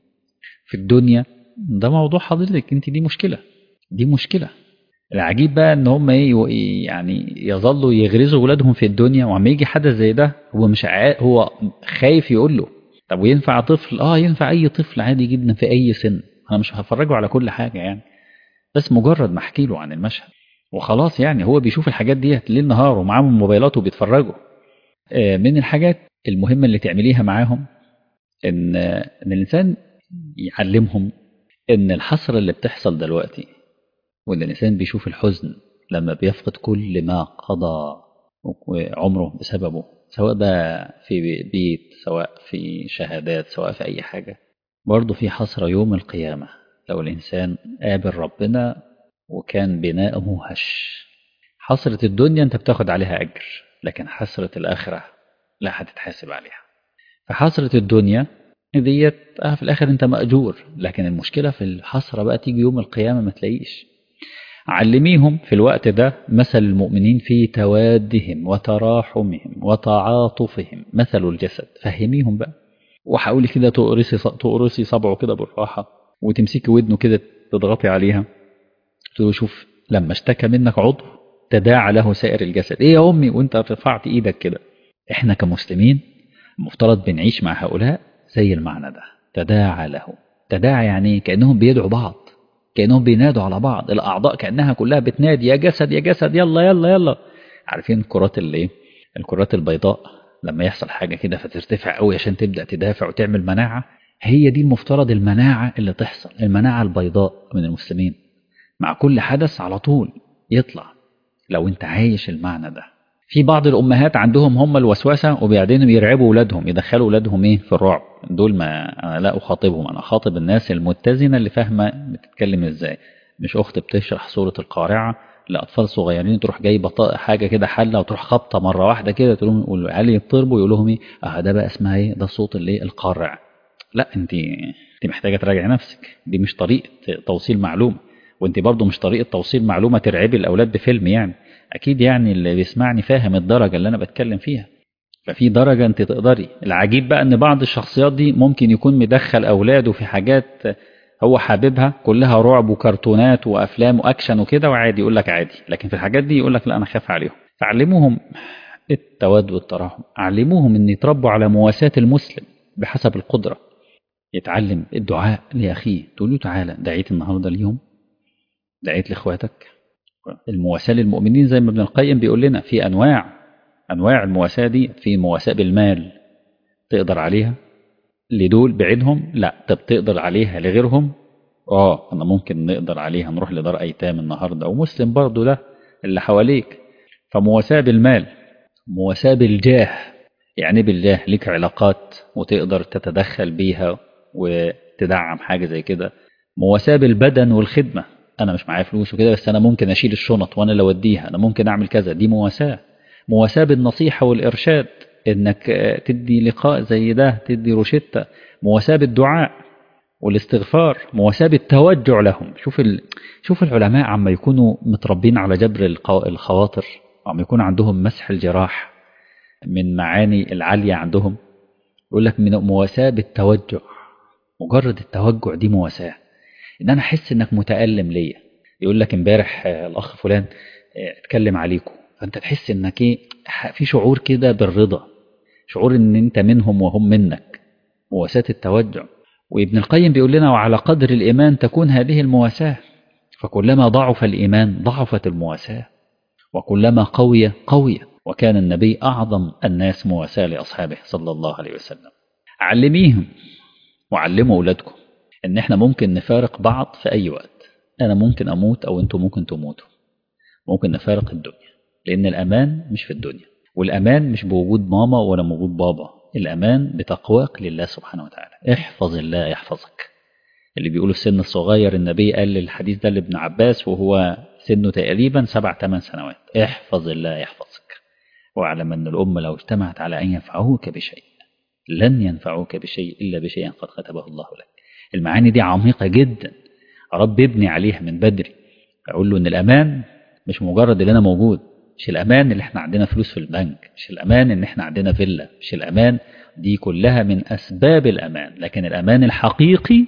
في الدنيا ده موضوع حضرتك انت دي مشكله دي مشكله العجيب بقى ان هم ايه يو- يعني يظلوا يغرزوا ولادهم في الدنيا وعما يجي حدث زي ده هو مش عا... هو خايف يقول له طب وينفع طفل اه ينفع اي طفل عادي جدا في اي سن انا مش هفرجه على كل حاجه يعني بس مجرد ما احكي له عن المشهد وخلاص يعني هو بيشوف الحاجات دي ليل نهار ومعاهم موبايلات وبيتفرجوا آه، من الحاجات المهمة اللي تعمليها معاهم ان ان الانسان يعلمهم ان الحسرة اللي بتحصل دلوقتي وان الانسان بيشوف الحزن لما بيفقد كل ما قضى عمره بسببه سواء بقى في بيت سواء في شهادات سواء في اي حاجة برضه في حسرة يوم القيامة لو الانسان قابل ربنا وكان بناؤه هش حسرة الدنيا انت بتاخد عليها اجر لكن حسرة الاخرة لا هتتحاسب عليها فحسرة الدنيا ديت اه في الاخر انت مأجور لكن المشكلة في الحسرة بقى تيجي يوم القيامة ما تلاقيش علميهم في الوقت ده مثل المؤمنين في توادهم وتراحمهم وتعاطفهم مثل الجسد فهميهم بقى وحاولي كده تقرصي تقرصي صبعه كده بالراحه وتمسكي ودنه كده تضغطي عليها تقول له شوف لما اشتكى منك عضو تداعى له سائر الجسد ايه يا امي وانت رفعت ايدك كده احنا كمسلمين المفترض بنعيش مع هؤلاء زي المعنى ده تداعى له تداعى يعني كانهم بيدعوا بعض كانهم بينادوا على بعض الاعضاء كانها كلها بتنادي يا جسد يا جسد يلا يلا يلا عارفين الكرات اللي ايه الكرات البيضاء لما يحصل حاجه كده فترتفع قوي عشان تبدا تدافع وتعمل مناعه هي دي المفترض المناعه اللي تحصل المناعه البيضاء من المسلمين مع كل حدث على طول يطلع لو انت عايش المعنى ده في بعض الامهات عندهم هم الوسوسه وبعدين بيرعبوا اولادهم يدخلوا اولادهم ايه في الرعب دول ما انا لا اخاطبهم انا اخاطب الناس المتزنه اللي فاهمه بتتكلم ازاي مش اخت بتشرح سوره القارعه لاطفال صغيرين تروح جايبه حاجه كده حله وتروح خبطه مره واحده كده تقول لهم يقولوا عيال يضطربوا يقول لهم ايه اه ده بقى اسمها ايه ده صوت الايه القارع لا انت انت محتاجه تراجعي نفسك دي مش طريقه توصيل معلومه وانت برضو مش طريقه توصيل معلومه ترعبي الاولاد بفيلم يعني اكيد يعني اللي بيسمعني فاهم الدرجه اللي انا بتكلم فيها ففي درجه انت تقدري العجيب بقى ان بعض الشخصيات دي ممكن يكون مدخل اولاده في حاجات هو حاببها كلها رعب وكرتونات وافلام واكشن وكده وعادي يقول لك عادي لكن في الحاجات دي يقول لك لا انا خاف عليهم فعلموهم التواد والتراحم علموهم ان يتربوا على مواساة المسلم بحسب القدرة يتعلم الدعاء لاخيه تقول له تعالى دعيت النهارده اليوم دعيت لاخواتك المواساة للمؤمنين زي ما ابن القيم بيقول لنا في انواع انواع المواساة دي في مواساة بالمال تقدر عليها لدول بعيدهم لا طب تقدر عليها لغيرهم اه انا ممكن نقدر عليها نروح لدار ايتام النهارده ومسلم برضه ده اللي حواليك فمواساة بالمال مواساة بالجاه يعني بالجاه ليك علاقات وتقدر تتدخل بيها وتدعم حاجة زي كده مواساة بالبدن والخدمة انا مش معايا فلوس وكده بس انا ممكن اشيل الشنط وانا اللي اوديها انا ممكن اعمل كذا دي مواساة مواساة بالنصيحة والارشاد انك تدي لقاء زي ده تدي روشتة مواساة بالدعاء والاستغفار مواساة بالتوجع لهم شوف ال... شوف العلماء عما يكونوا متربين على جبر الخواطر وعما يكون عندهم مسح الجراح من معاني العالية عندهم يقول لك من مواساة بالتوجع مجرد التوجع دي مواساة ان انا احس انك متألم ليا يقول لك امبارح الاخ فلان اتكلم عليكم فانت تحس انك ايه في شعور كده بالرضا شعور ان انت منهم وهم منك مواساة التوجع وابن القيم بيقول لنا وعلى قدر الإيمان تكون هذه المواساة فكلما ضعف الإيمان ضعفت المواساة وكلما قوي قوي وكان النبي أعظم الناس مواساة لأصحابه صلى الله عليه وسلم علميهم وعلموا أولادكم إن إحنا ممكن نفارق بعض في أي وقت أنا ممكن أموت أو أنتم ممكن تموتوا ممكن نفارق الدنيا لأن الأمان مش في الدنيا والأمان مش بوجود ماما ولا موجود بابا الأمان بتقواك لله سبحانه وتعالى احفظ الله يحفظك اللي بيقولوا السن الصغير النبي قال الحديث ده لابن عباس وهو سنه تقريبا سبع ثمان سنوات احفظ الله يحفظك واعلم أن الأمة لو اجتمعت على أن ينفعوك بشيء لن ينفعوك بشيء إلا بشيء قد كتبه الله لك المعاني دي عميقة جدا رب ابني عليها من بدري أقول له أن الأمان مش مجرد اللي أنا موجود مش الأمان اللي احنا عندنا فلوس في البنك مش الأمان ان احنا عندنا فيلا مش الأمان دي كلها من أسباب الأمان لكن الأمان الحقيقي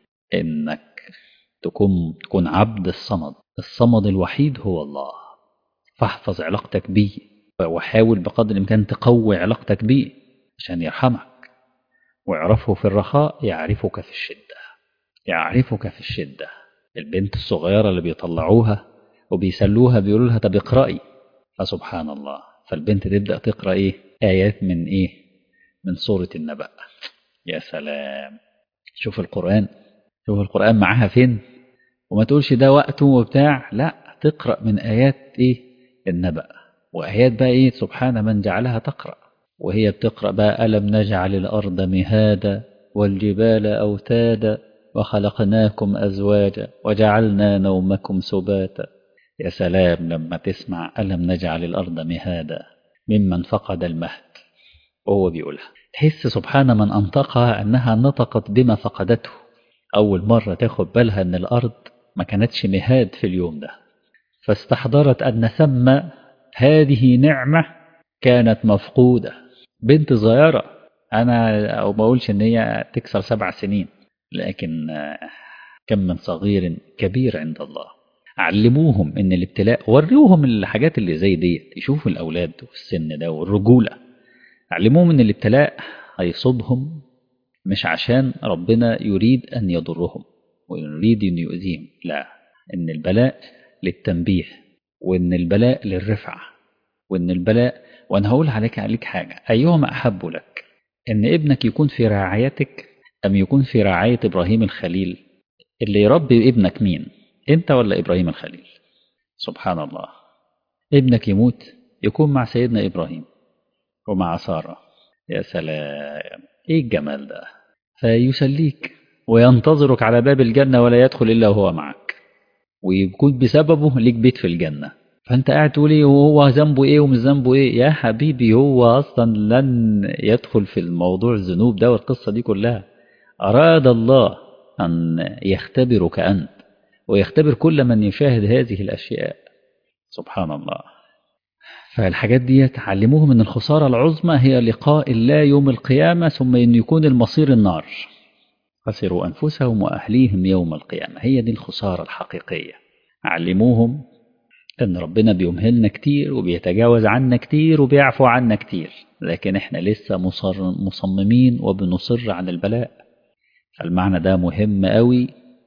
انك تكون تكون عبد الصمد الصمد الوحيد هو الله فاحفظ علاقتك بيه وحاول بقدر الإمكان تقوي علاقتك بيه عشان يرحمك واعرفه في الرخاء يعرفك في الشدة يعرفك في الشدة البنت الصغيرة اللي بيطلعوها وبيسلوها بيقولوا لها طب اقرأي فسبحان الله فالبنت تبدأ تقرأ إيه آيات من إيه من سورة النبأ يا سلام شوف القرآن شوف القرآن معاها فين وما تقولش ده وقته وبتاع لا تقرأ من آيات إيه النبأ وآيات بقى إيه سبحان من جعلها تقرأ وهي بتقرأ بقى ألم نجعل الأرض مهادا والجبال أوتادا وخلقناكم أزواجا وجعلنا نومكم سباتا يا سلام لما تسمع ألم نجعل الأرض مهادا ممن فقد المهد وهو بيقولها تحس سبحان من أنطقها أنها نطقت بما فقدته أول مرة تاخد بالها أن الأرض ما كانتش مهاد في اليوم ده فاستحضرت أن ثم هذه نعمة كانت مفقودة بنت صغيرة أنا أو ما أقولش إن هي تكسر سبع سنين لكن كم من صغير كبير عند الله علموهم ان الابتلاء وروهم الحاجات اللي زي ديت يشوفوا الاولاد في السن ده والرجوله علموهم ان الابتلاء هيصيبهم مش عشان ربنا يريد ان يضرهم ويريد ان يؤذيهم لا ان البلاء للتنبيه وان البلاء للرفعه وان البلاء وانا هقول عليك عليك حاجه ايهما احب لك ان ابنك يكون في رعايتك ام يكون في رعايه ابراهيم الخليل اللي يربي ابنك مين انت ولا ابراهيم الخليل سبحان الله ابنك يموت يكون مع سيدنا ابراهيم ومع ساره يا سلام ايه الجمال ده فيسليك وينتظرك على باب الجنه ولا يدخل الا وهو معك ويكون بسببه ليك بيت في الجنه فانت قاعد تقول ايه وهو ذنبه ايه ومش ذنبه ايه يا حبيبي هو اصلا لن يدخل في الموضوع الذنوب ده والقصه دي كلها اراد الله ان يختبرك انت ويختبر كل من يشاهد هذه الأشياء سبحان الله فالحاجات دي تعلموهم أن الخسارة العظمى هي لقاء الله يوم القيامة ثم أن يكون المصير النار خسروا أنفسهم وأهليهم يوم القيامة هي دي الخسارة الحقيقية علموهم أن ربنا بيمهلنا كتير وبيتجاوز عنا كتير وبيعفو عنا كتير لكن احنا لسه مصر مصممين وبنصر عن البلاء فالمعنى ده مهم قوي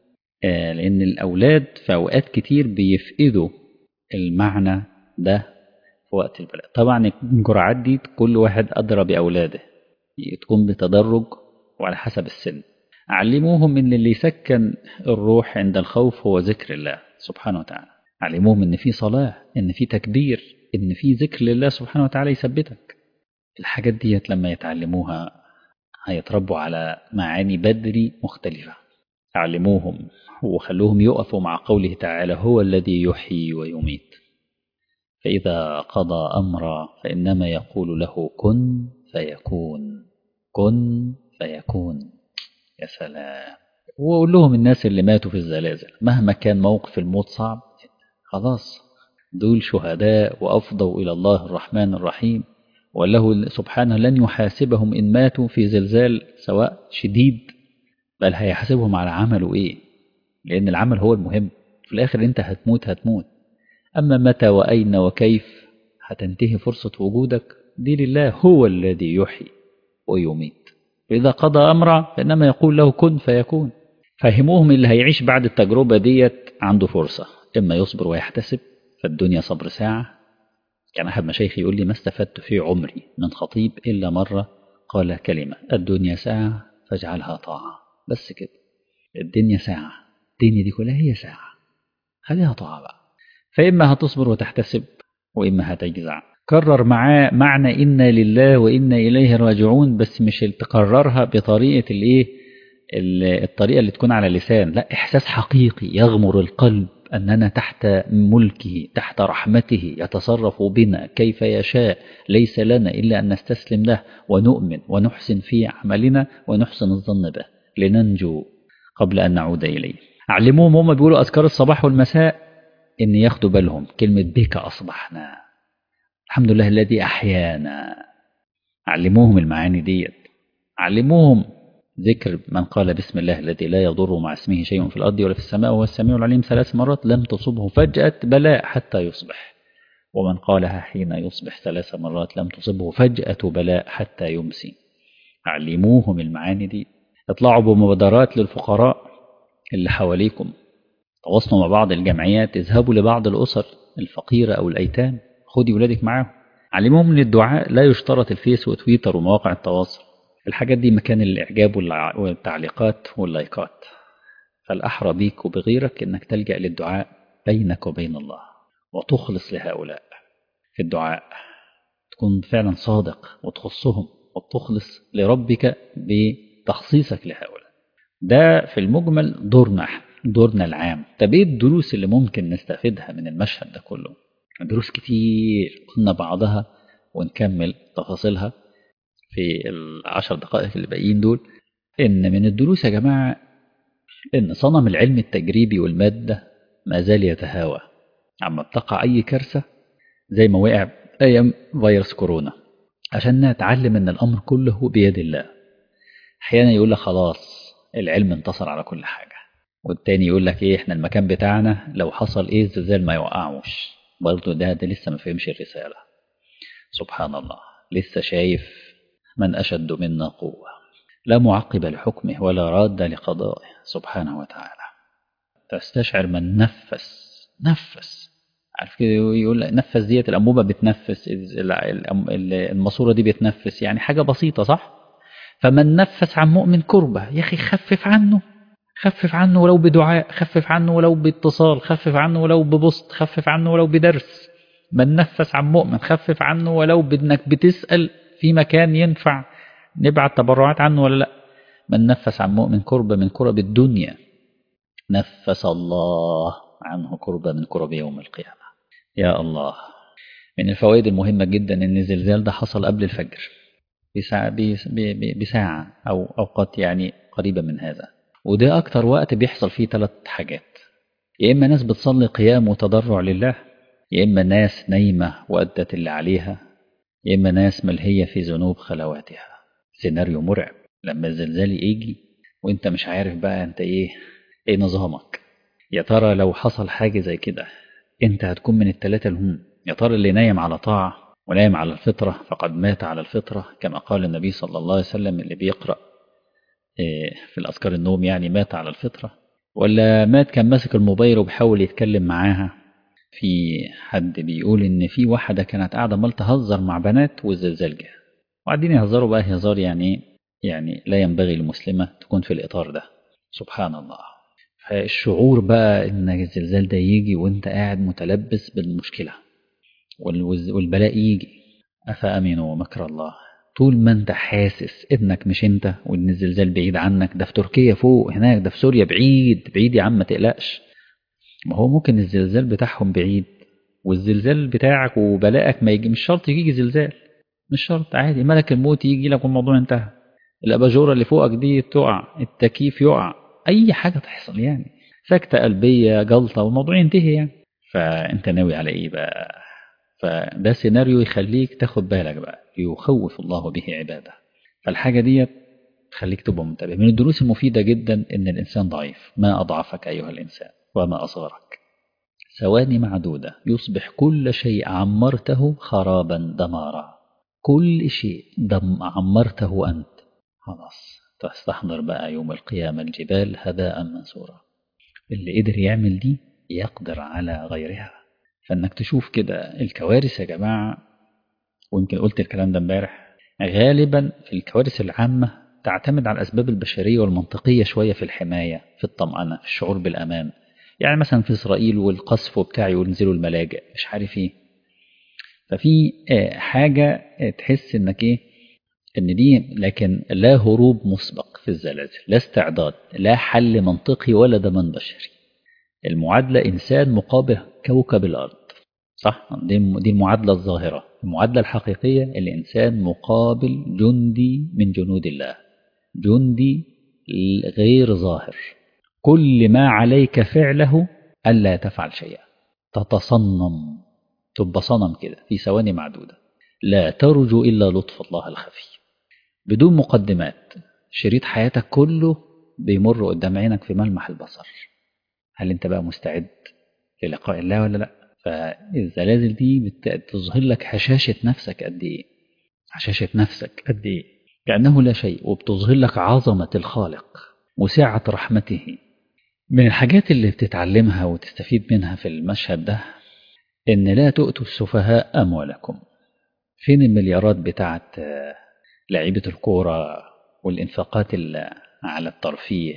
لأن الأولاد في أوقات كتير بيفقدوا المعنى ده في وقت البلاء طبعا الجرعات دي كل واحد أدرى بأولاده تكون بتدرج وعلى حسب السن علموهم ان اللي يسكن الروح عند الخوف هو ذكر الله سبحانه وتعالى علموهم ان في صلاة ان في تكبير ان في ذكر لله سبحانه وتعالى يثبتك الحاجات ديت لما يتعلموها هيتربوا على معاني بدري مختلفة علموهم وخلوهم يقفوا مع قوله تعالى هو الذي يحيي ويميت فإذا قضى أمرا فإنما يقول له كن فيكون كن فيكون يا سلام وأقول لهم الناس اللي ماتوا في الزلازل مهما كان موقف الموت صعب خلاص دول شهداء وأفضوا إلى الله الرحمن الرحيم وله سبحانه لن يحاسبهم إن ماتوا في زلزال سواء شديد بل هيحاسبهم على عملوا إيه لأن العمل هو المهم في الآخر أنت هتموت هتموت أما متى وأين وكيف هتنتهي فرصة وجودك دي لله هو الذي يحيي ويميت فإذا قضى أمرا فإنما يقول له كن فيكون فهموهم اللي هيعيش بعد التجربة ديت عنده فرصة إما يصبر ويحتسب فالدنيا صبر ساعة كان أحد مشايخي يقول لي ما استفدت في عمري من خطيب إلا مرة قال كلمة الدنيا ساعة فاجعلها طاعة بس كده الدنيا ساعة الدنيا دي كلها هي ساعة خليها طاعة بقى فإما هتصبر وتحتسب وإما هتجزع كرر معاه معنى إنا لله وإنا إليه راجعون بس مش تكررها بطريقة الإيه الطريقة اللي تكون على لسان لا إحساس حقيقي يغمر القلب أننا تحت ملكه تحت رحمته يتصرف بنا كيف يشاء ليس لنا إلا أن نستسلم له ونؤمن ونحسن في عملنا ونحسن الظن به لننجو قبل أن نعود إليه علموهم هم بيقولوا أذكار الصباح والمساء إن ياخدوا بالهم كلمة بك أصبحنا الحمد لله الذي أحيانا علموهم المعاني ديت علموهم ذكر من قال بسم الله الذي لا يضر مع اسمه شيء في الأرض ولا في السماء وهو السميع العليم ثلاث مرات لم تصبه فجأة بلاء حتى يصبح ومن قالها حين يصبح ثلاث مرات لم تصبه فجأة بلاء حتى يمسي علموهم المعاني دي اطلعوا بمبادرات للفقراء اللي حواليكم تواصلوا مع بعض الجمعيات اذهبوا لبعض الأسر الفقيرة أو الأيتام خدي ولادك معاهم علموهم ان الدعاء لا يشترط الفيس وتويتر ومواقع التواصل الحاجات دي مكان الإعجاب والتعليقات واللايكات فالأحرى بيك وبغيرك إنك تلجأ للدعاء بينك وبين الله وتخلص لهؤلاء في الدعاء تكون فعلا صادق وتخصهم وتخلص لربك بتخصيصك لهؤلاء ده في المجمل دورنا دورنا العام طب ايه الدروس اللي ممكن نستفيدها من المشهد ده كله دروس كتير قلنا بعضها ونكمل تفاصيلها في العشر دقائق اللي باقيين دول ان من الدروس يا جماعه ان صنم العلم التجريبي والماده ما زال يتهاوى عما بتقع اي كارثه زي ما وقع ايام فيروس كورونا عشان نتعلم ان الامر كله بيد الله احيانا يقول لك خلاص العلم انتصر على كل حاجه والتاني يقول لك ايه احنا المكان بتاعنا لو حصل ايه الزلزال ما يوقعوش برضه ده ده لسه ما فهمش الرساله سبحان الله لسه شايف من اشد منا قوه لا معقب لحكمه ولا راد لقضائه سبحانه وتعالى تستشعر من نفس نفس عارف كده يقول نفس ديت الانبوبه بتنفس الماسوره دي بتنفس يعني حاجه بسيطه صح فمن نفس عن مؤمن كربه يا اخي خفف عنه خفف عنه ولو بدعاء خفف عنه ولو باتصال خفف عنه ولو ببسط خفف عنه ولو بدرس من نفس عن مؤمن خفف عنه ولو بانك بتسال في مكان ينفع نبعت تبرعات عنه ولا لا من نفس عن مؤمن كربة من كرب الدنيا نفس الله عنه كربة من كرب يوم القيامة يا الله من الفوائد المهمة جدا ان الزلزال ده حصل قبل الفجر بساعة, بساعة أو أوقات يعني قريبة من هذا وده أكتر وقت بيحصل فيه ثلاث حاجات يا إما ناس بتصلي قيام وتضرع لله يا إما ناس نايمة وأدت اللي عليها يا إما ناس ملهية في ذنوب خلواتها سيناريو مرعب لما الزلزال يجي وانت مش عارف بقى انت ايه ايه نظامك يا ترى لو حصل حاجة زي كده انت هتكون من التلاتة الهم يا ترى اللي نايم على طاعة ونايم على الفطرة فقد مات على الفطرة كما قال النبي صلى الله عليه وسلم اللي بيقرأ في الأذكار النوم يعني مات على الفطرة ولا مات كان ماسك الموبايل وبيحاول يتكلم معاها في حد بيقول ان في واحدة كانت قاعدة مال تهزر مع بنات والزلزال جه وقاعدين يهزروا بقى هزار يعني يعني لا ينبغي للمسلمة تكون في الإطار ده سبحان الله فالشعور بقى ان الزلزال ده يجي وانت قاعد متلبس بالمشكلة والبلاء يجي أفأمنوا مكر الله طول ما انت حاسس انك مش انت وان الزلزال بعيد عنك ده في تركيا فوق هناك ده في سوريا بعيد بعيد يا عم ما تقلقش ما هو ممكن الزلزال بتاعهم بعيد والزلزال بتاعك وبلاءك ما يجي مش شرط يجي زلزال مش شرط عادي ملك الموت يجي لك والموضوع انتهى الاباجوره اللي فوقك دي تقع التكييف يقع اي حاجه تحصل يعني سكته قلبيه جلطه والموضوع ينتهي يعني فانت ناوي على ايه بقى فده سيناريو يخليك تاخد بالك بقى يخوف الله به عباده فالحاجه ديت تخليك تبقى منتبه من الدروس المفيده جدا ان الانسان ضعيف ما اضعفك ايها الانسان وما اصغرك ثواني معدوده يصبح كل شيء عمرته خرابا دمارا كل شيء دم عمرته انت خلاص تستحضر بقى يوم القيامة الجبال هباء منثورا اللي قدر يعمل دي يقدر على غيرها فانك تشوف كده الكوارث يا جماعة ويمكن قلت الكلام ده امبارح غالبا في الكوارث العامة تعتمد على الأسباب البشرية والمنطقية شوية في الحماية في الطمأنة في الشعور بالأمان يعني مثلا في إسرائيل والقصف وبتاع ينزلوا الملاجئ مش عارف ايه ففي حاجة تحس انك ايه ان دي لكن لا هروب مسبق في الزلازل لا استعداد لا حل منطقي ولا ضمان بشري المعادلة إنسان مقابل كوكب الأرض صح دي دي المعادلة الظاهرة المعادلة الحقيقية الإنسان مقابل جندي من جنود الله جندي غير ظاهر كل ما عليك فعله ألا تفعل شيئا تتصنم تبقى صنم كده في ثواني معدودة لا ترجو إلا لطف الله الخفي بدون مقدمات شريط حياتك كله بيمر قدام عينك في ملمح البصر هل انت بقى مستعد للقاء الله ولا لا فالزلازل دي بتظهر لك هشاشة نفسك قد ايه هشاشة نفسك قد ايه كأنه لا شيء وبتظهر لك عظمة الخالق وسعة رحمته من الحاجات اللي بتتعلمها وتستفيد منها في المشهد ده إن لا تؤتوا السفهاء أموالكم فين المليارات بتاعت لعيبة الكورة والإنفاقات على الترفيه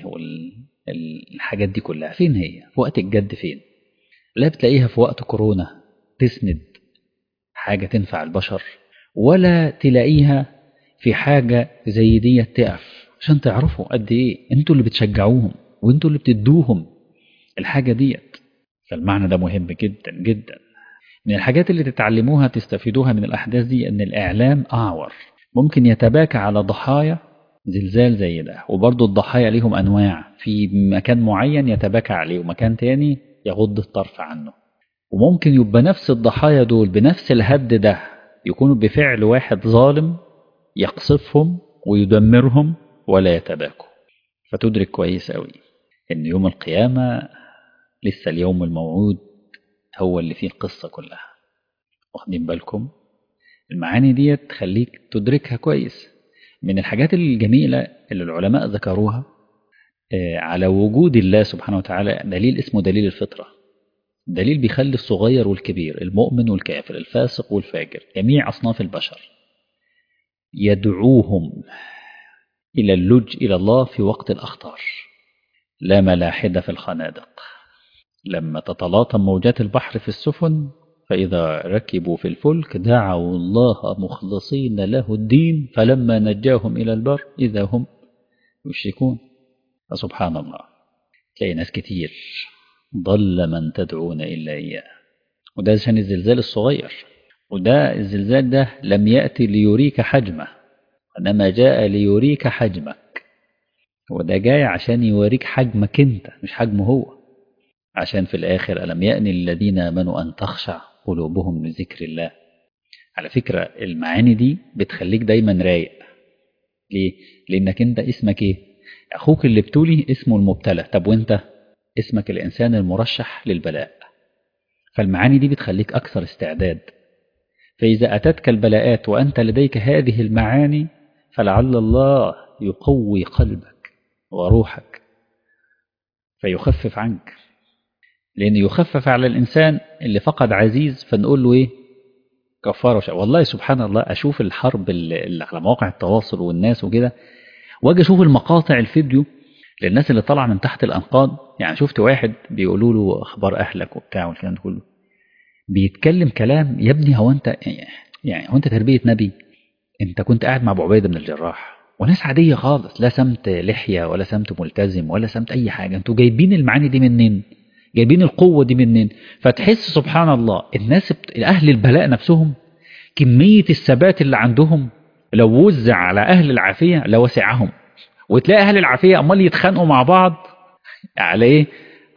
والحاجات دي كلها فين هي في وقت الجد فين لا بتلاقيها في وقت كورونا تسند حاجة تنفع البشر ولا تلاقيها في حاجة زي دي تقف عشان تعرفوا قد ايه انتوا اللي بتشجعوهم وانتوا اللي بتدوهم الحاجة ديت فالمعنى ده مهم جدا جدا من الحاجات اللي تتعلموها تستفيدوها من الأحداث دي أن الإعلام أعور ممكن يتباكى على ضحايا زلزال زي ده وبرضه الضحايا ليهم أنواع في مكان معين يتباكى عليه ومكان تاني يغض الطرف عنه وممكن يبقى نفس الضحايا دول بنفس الهد ده يكونوا بفعل واحد ظالم يقصفهم ويدمرهم ولا يتباكوا فتدرك كويس قوي ان يوم القيامة لسه اليوم الموعود هو اللي فيه القصة كلها واخدين بالكم المعاني دي تخليك تدركها كويس من الحاجات الجميلة اللي العلماء ذكروها على وجود الله سبحانه وتعالى دليل اسمه دليل الفطرة دليل بيخلي الصغير والكبير المؤمن والكافر الفاسق والفاجر جميع أصناف البشر يدعوهم إلى اللج إلى الله في وقت الأخطار لا ملاحد في الخنادق لما تتلاطم موجات البحر في السفن فإذا ركبوا في الفلك دعوا الله مخلصين له الدين فلما نجاهم إلى البر إذا هم يشركون فسبحان الله تلاقي ناس كتير ضل من تدعون إلا إياه وده عشان الزلزال الصغير وده الزلزال ده لم يأتي ليريك حجمه إنما جاء ليريك حجمك وده جاي عشان يوريك حجمك انت مش حجمه هو عشان في الآخر ألم يأن الذين آمنوا أن تخشع قلوبهم لذكر الله على فكرة المعاني دي بتخليك دايما رايق ليه؟ لأنك انت اسمك ايه؟ أخوك اللي بتولي اسمه المبتلى طب وانت اسمك الإنسان المرشح للبلاء فالمعاني دي بتخليك أكثر استعداد فإذا أتتك البلاءات وأنت لديك هذه المعاني فلعل الله يقوي قلبك وروحك فيخفف عنك لأن يخفف على الإنسان اللي فقد عزيز فنقول له إيه كفارة وشاء والله سبحان الله أشوف الحرب اللي على مواقع التواصل والناس وكده واجي أشوف المقاطع الفيديو للناس اللي طالعه من تحت الأنقاض يعني شفت واحد بيقولوا له أخبار أهلك وبتاع والكلام ده كله بيتكلم كلام يا ابني هو أنت يعني هو أنت تربية نبي أنت كنت قاعد مع أبو عبيدة بن الجراح وناس عادية خالص لا سمت لحية ولا سمت ملتزم ولا سمت أي حاجة أنتوا جايبين المعاني دي منين جايبين القوة دي منين فتحس سبحان الله الناس بت... أهل البلاء نفسهم كمية الثبات اللي عندهم لو وزع على أهل العافية لوسعهم وتلاقي أهل العافية أمال يتخانقوا مع بعض على إيه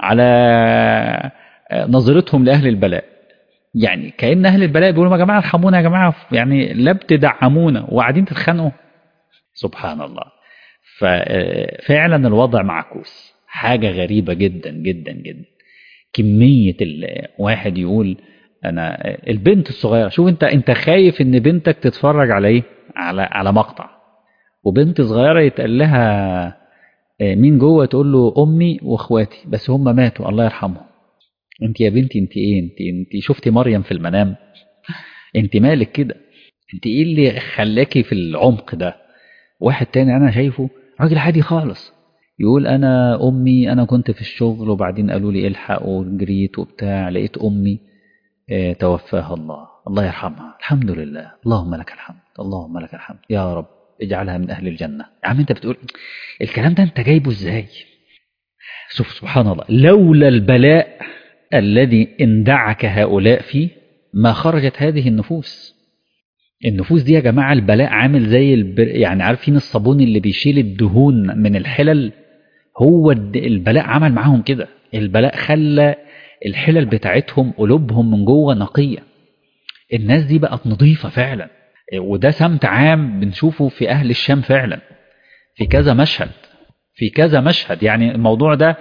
على نظرتهم لأهل البلاء يعني كأن أهل البلاء بيقولوا يا جماعة ارحمونا يا جماعة يعني لا بتدعمونا وقاعدين تتخانقوا سبحان الله ففعلا الوضع معكوس حاجة غريبة جدا جدا جدا كمية واحد يقول أنا البنت الصغيرة شوف أنت أنت خايف إن بنتك تتفرج على إيه؟ على على مقطع وبنت صغيرة يتقال لها مين جوه تقول له أمي وإخواتي بس هم ماتوا الله يرحمهم أنت يا بنتي أنت إيه أنت أنت شفتي مريم في المنام أنت مالك كده أنت إيه اللي خلاكي في العمق ده واحد تاني أنا شايفه راجل عادي خالص يقول أنا أمي أنا كنت في الشغل وبعدين قالوا لي الحق وجريت وبتاع لقيت أمي اه توفاها الله الله يرحمها الحمد لله اللهم لك الحمد اللهم لك الحمد يا رب اجعلها من أهل الجنة يا عم أنت بتقول الكلام ده أنت جايبه إزاي شوف سبحان الله لولا البلاء الذي اندعك هؤلاء فيه ما خرجت هذه النفوس النفوس دي يا جماعة البلاء عامل زي البر... يعني عارفين الصابون اللي بيشيل الدهون من الحلل هو البلاء عمل معاهم كده البلاء خلى الحلل بتاعتهم قلوبهم من جوه نقية الناس دي بقت نظيفة فعلا وده سمت عام بنشوفه في أهل الشام فعلا في كذا مشهد في كذا مشهد يعني الموضوع ده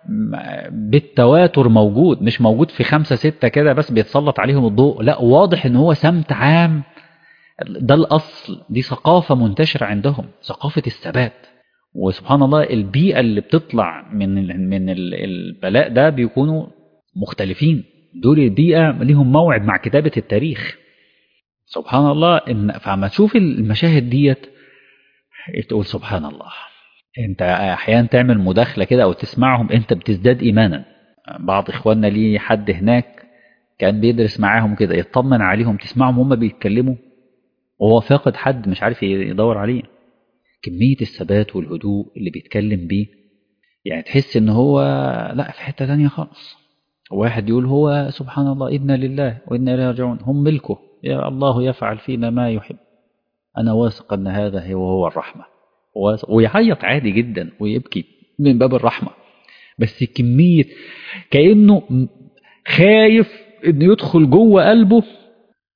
بالتواتر موجود مش موجود في خمسة ستة كده بس بيتسلط عليهم الضوء لا واضح ان هو سمت عام ده الأصل دي ثقافة منتشرة عندهم ثقافة الثبات وسبحان الله البيئة اللي بتطلع من من البلاء ده بيكونوا مختلفين دول البيئة ليهم موعد مع كتابة التاريخ سبحان الله إن فعما تشوف المشاهد ديت تقول سبحان الله انت احيانا تعمل مداخلة كده او تسمعهم انت بتزداد ايمانا بعض اخواننا ليه حد هناك كان بيدرس معاهم كده يطمن عليهم تسمعهم هم بيتكلموا وهو فاقد حد مش عارف يدور عليه كمية الثبات والهدوء اللي بيتكلم بيه يعني تحس ان هو لا في حتة تانية خالص واحد يقول هو سبحان الله إنا لله وإنا إليه راجعون هم ملكه يا الله يفعل فينا ما يحب أنا واثق أن هذا هو هو الرحمة ويعيط عادي جدا ويبكي من باب الرحمة بس كمية كأنه خايف انه يدخل جوه قلبه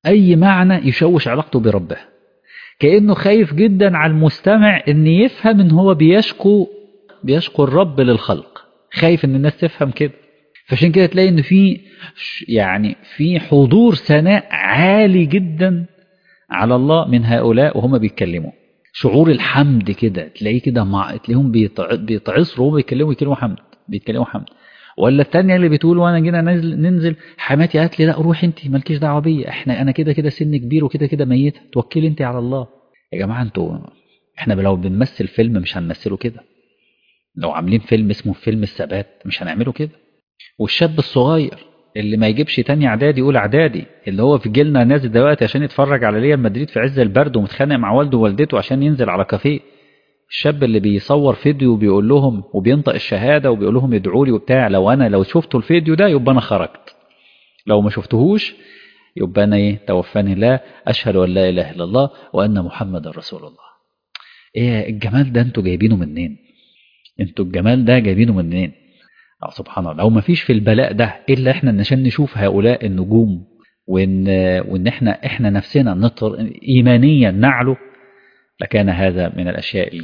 أي معنى يشوش علاقته بربه كأنه خايف جدا على المستمع ان يفهم ان هو بيشكو بيشكو الرب للخلق خايف ان الناس تفهم كده فعشان كده تلاقي ان في يعني في حضور ثناء عالي جدا على الله من هؤلاء وهم بيتكلموا شعور الحمد كده تلاقيه كده مع تلاقيهم بيتع... بيتعصروا وهم بيتكلموا بيتكلموا حمد بيتكلموا حمد ولا الثانيه اللي بتقول وانا جينا ننزل ننزل حماتي قالت لي لا روحي انت مالكيش دعوه بيا احنا انا كده كده سن كبير وكده كده ميته توكلي انت على الله يا جماعه انتوا احنا لو بنمثل فيلم مش هنمثله كده لو عاملين فيلم اسمه فيلم الثبات مش هنعمله كده والشاب الصغير اللي ما يجيبش تاني اعدادي يقول اعدادي اللي هو في جيلنا نازل دلوقتي عشان يتفرج على ريال مدريد في عز البرد ومتخانق مع والده ووالدته عشان ينزل على كافيه الشاب اللي بيصور فيديو وبيقول لهم وبينطق الشهاده وبيقول لهم ادعوا لي وبتاع لو انا لو شفتوا الفيديو ده يبقى انا خرجت لو ما شفتهوش يبقى انا ايه توفاني الله اشهد ان لا اله الا الله وان محمد رسول الله ايه الجمال ده انتوا جايبينه منين انتوا الجمال ده جايبينه منين أو سبحان الله لو ما فيش في البلاء ده الا احنا عشان نشوف هؤلاء النجوم وان وان احنا احنا نفسنا نطر ايمانيا نعلو لكان هذا من الاشياء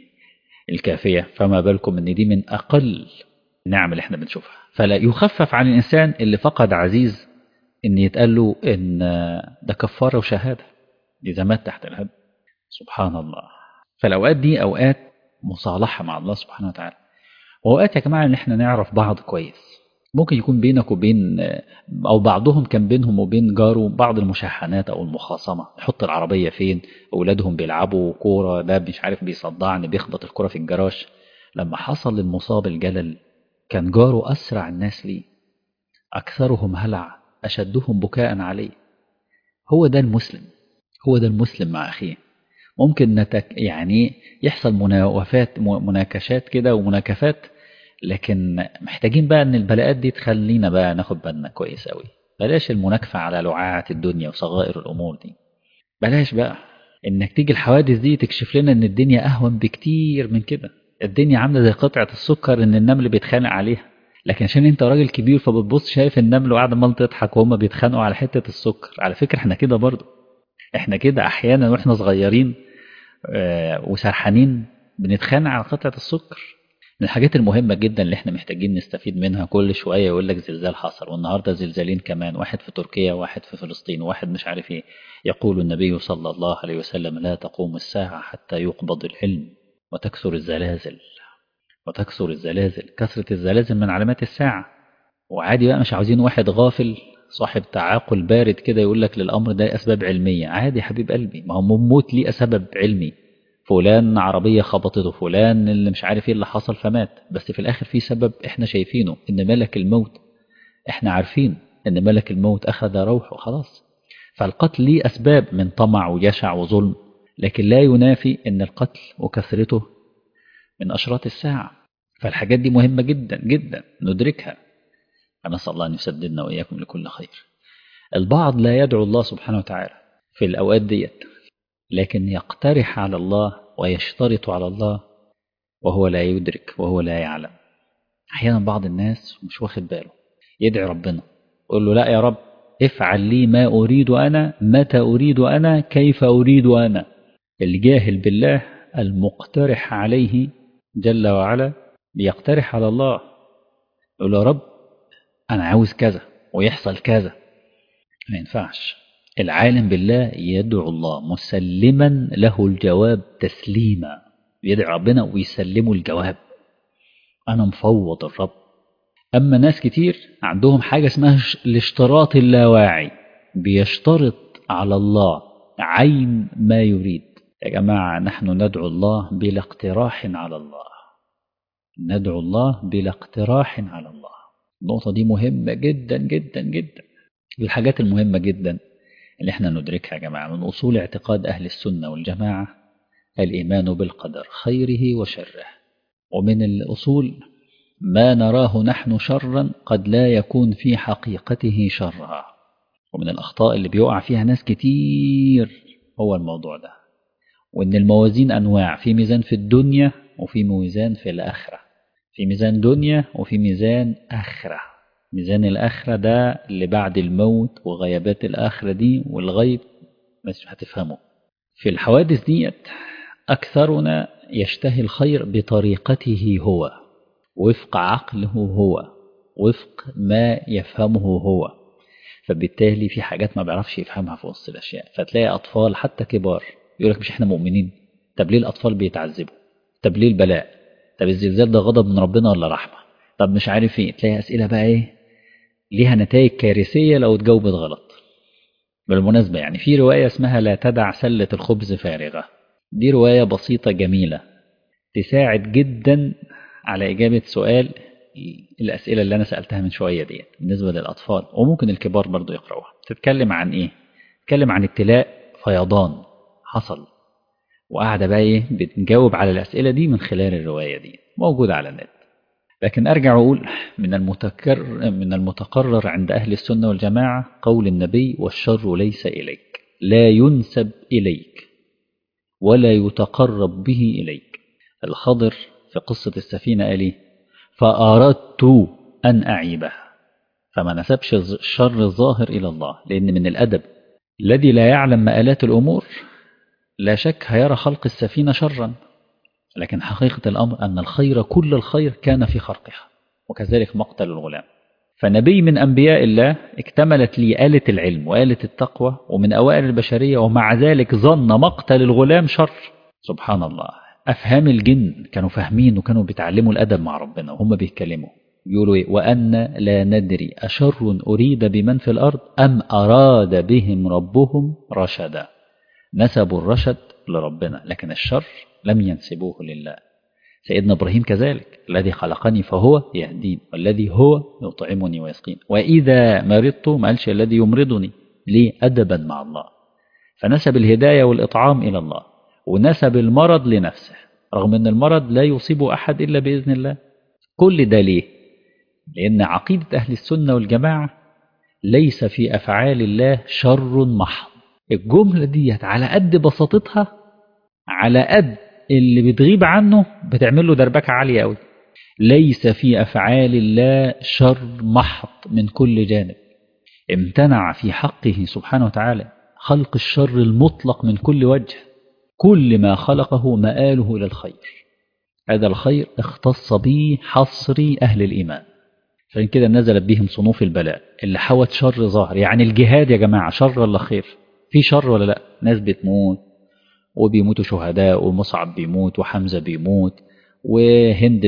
الكافيه فما بالكم ان دي من اقل النعم اللي احنا بنشوفها فلا يخفف عن الانسان اللي فقد عزيز ان يتقال له ان ده كفاره وشهاده اذا مات تحت الهد سبحان الله فالاوقات دي اوقات مصالحه مع الله سبحانه وتعالى واوقات يا جماعه ان احنا نعرف بعض كويس ممكن يكون بينك وبين او بعضهم كان بينهم وبين جاره بعض المشاحنات او المخاصمه يحط العربيه فين اولادهم بيلعبوا كوره ده مش عارف بيصدعني بيخبط الكره في الجراج لما حصل للمصاب الجلل كان جاره اسرع الناس ليه اكثرهم هلع اشدهم بكاء عليه هو ده المسلم هو ده المسلم مع اخيه ممكن نتك يعني يحصل مناوفات مناكشات كده ومناكفات لكن محتاجين بقى ان البلاءات دي تخلينا بقى ناخد بالنا كويس قوي بلاش المناكفة على لعاعة الدنيا وصغائر الأمور دي بلاش بقى انك تيجي الحوادث دي تكشف لنا ان الدنيا أهون بكتير من كده الدنيا عاملة زي قطعة السكر ان النمل بيتخانق عليها لكن عشان انت راجل كبير فبتبص شايف النمل وقاعد عمال تضحك وهم بيتخانقوا على حتة السكر على فكرة احنا كده برضه احنا كده احيانا واحنا صغيرين آه وسرحانين بنتخانق على قطعة السكر من الحاجات المهمة جدا اللي احنا محتاجين نستفيد منها كل شوية يقول لك زلزال حصل والنهاردة زلزالين كمان واحد في تركيا واحد في فلسطين واحد مش عارف ايه يقول النبي صلى الله عليه وسلم لا تقوم الساعة حتى يقبض العلم وتكثر الزلازل وتكثر الزلازل كثرة الزلازل من علامات الساعة وعادي بقى مش عاوزين واحد غافل صاحب تعاقل بارد كده يقول لك للأمر ده أسباب علمية عادي حبيب قلبي ما هو موت ليه سبب علمي فلان عربية خبطته فلان اللي مش عارف ايه اللي حصل فمات بس في الآخر في سبب احنا شايفينه ان ملك الموت احنا عارفين ان ملك الموت أخذ روحه خلاص فالقتل ليه أسباب من طمع وجشع وظلم لكن لا ينافي ان القتل وكثرته من أشراط الساعة فالحاجات دي مهمة جدا جدا ندركها فنسأل الله أن يسددنا وإياكم لكل خير البعض لا يدعو الله سبحانه وتعالى في الأوقات ديت لكن يقترح على الله ويشترط على الله وهو لا يدرك وهو لا يعلم أحيانا بعض الناس مش واخد باله يدعي ربنا يقول له لا يا رب افعل لي ما أريد أنا متى أريد أنا كيف أريد أنا الجاهل بالله المقترح عليه جل وعلا بيقترح على الله يقول له يا رب أنا عاوز كذا ويحصل كذا ما ينفعش العالم بالله يدعو الله مسلما له الجواب تسليما يدعو ربنا ويسلمه الجواب أنا مفوض الرب أما ناس كتير عندهم حاجة اسمها الاشتراط اللاواعي بيشترط على الله عين ما يريد يا جماعة نحن ندعو الله بلا اقتراح على الله ندعو الله بلا اقتراح على الله النقطة دي مهمة جدا جدا جدا الحاجات المهمة جدا اللي احنا ندركها يا جماعة من أصول اعتقاد أهل السنة والجماعة الإيمان بالقدر خيره وشره ومن الأصول ما نراه نحن شرا قد لا يكون في حقيقته شرا ومن الأخطاء اللي بيقع فيها ناس كتير هو الموضوع ده وإن الموازين أنواع في ميزان في الدنيا وفي ميزان في الآخرة في ميزان دنيا وفي ميزان آخرة ميزان الآخرة ده اللي بعد الموت وغيابات الآخرة دي والغيب مش هتفهمه في الحوادث ديت أكثرنا يشتهي الخير بطريقته هو وفق عقله هو وفق ما يفهمه هو فبالتالي في حاجات ما بيعرفش يفهمها في وسط الأشياء فتلاقي أطفال حتى كبار يقول لك مش احنا مؤمنين طب ليه الأطفال بيتعذبوا طب ليه البلاء طب الزلزال ده غضب من ربنا ولا رحمة طب مش عارف ايه تلاقي أسئلة بقى ايه ليها نتائج كارثية لو اتجاوبت غلط بالمناسبة يعني في رواية اسمها لا تدع سلة الخبز فارغة دي رواية بسيطة جميلة تساعد جدا على إجابة سؤال الأسئلة اللي أنا سألتها من شوية دي بالنسبة للأطفال وممكن الكبار برضو يقرأوها تتكلم عن إيه؟ تتكلم عن ابتلاء فيضان حصل وقاعدة بقى إيه بتجاوب على الأسئلة دي من خلال الرواية دي موجودة على النت لكن أرجع أقول من المتكرر من المتقرر عند أهل السنة والجماعة قول النبي والشر ليس إليك لا ينسب إليك ولا يتقرب به إليك الخضر في قصة السفينة قال إيه فأردت أن أعيبها فما نسبش الشر الظاهر إلى الله لأن من الأدب الذي لا يعلم مآلات الأمور لا شك هيرى خلق السفينة شرا لكن حقيقة الأمر أن الخير كل الخير كان في خرقها وكذلك مقتل الغلام فنبي من أنبياء الله اكتملت لي آلة العلم وآلة التقوى ومن أوائل البشرية ومع ذلك ظن مقتل الغلام شر سبحان الله أفهام الجن كانوا فاهمين وكانوا بيتعلموا الأدب مع ربنا وهم بيتكلموا يقولوا إيه وأن لا ندري أشر أريد بمن في الأرض أم أراد بهم ربهم رشدا نسبوا الرشد لربنا لكن الشر لم ينسبوه لله سيدنا إبراهيم كذلك الذي خلقني فهو يهدين والذي هو يطعمني ويسقين وإذا مرضت ما قالش الذي يمرضني ليه أدبا مع الله فنسب الهداية والإطعام إلى الله ونسب المرض لنفسه رغم أن المرض لا يصيب أحد إلا بإذن الله كل ده ليه لأن عقيدة أهل السنة والجماعة ليس في أفعال الله شر محض الجملة ديت على قد بساطتها على قد اللي بتغيب عنه بتعمل له دربكة عالية قوي ليس في أفعال الله شر محض من كل جانب امتنع في حقه سبحانه وتعالى خلق الشر المطلق من كل وجه كل ما خلقه مآله إلى الخير هذا الخير اختص به حصر أهل الإيمان عشان كده نزلت بهم صنوف البلاء اللي حوت شر ظاهر يعني الجهاد يا جماعة شر ولا خير في شر ولا لا ناس بتموت وبيموتوا شهداء ومصعب بيموت وحمزة بيموت وهند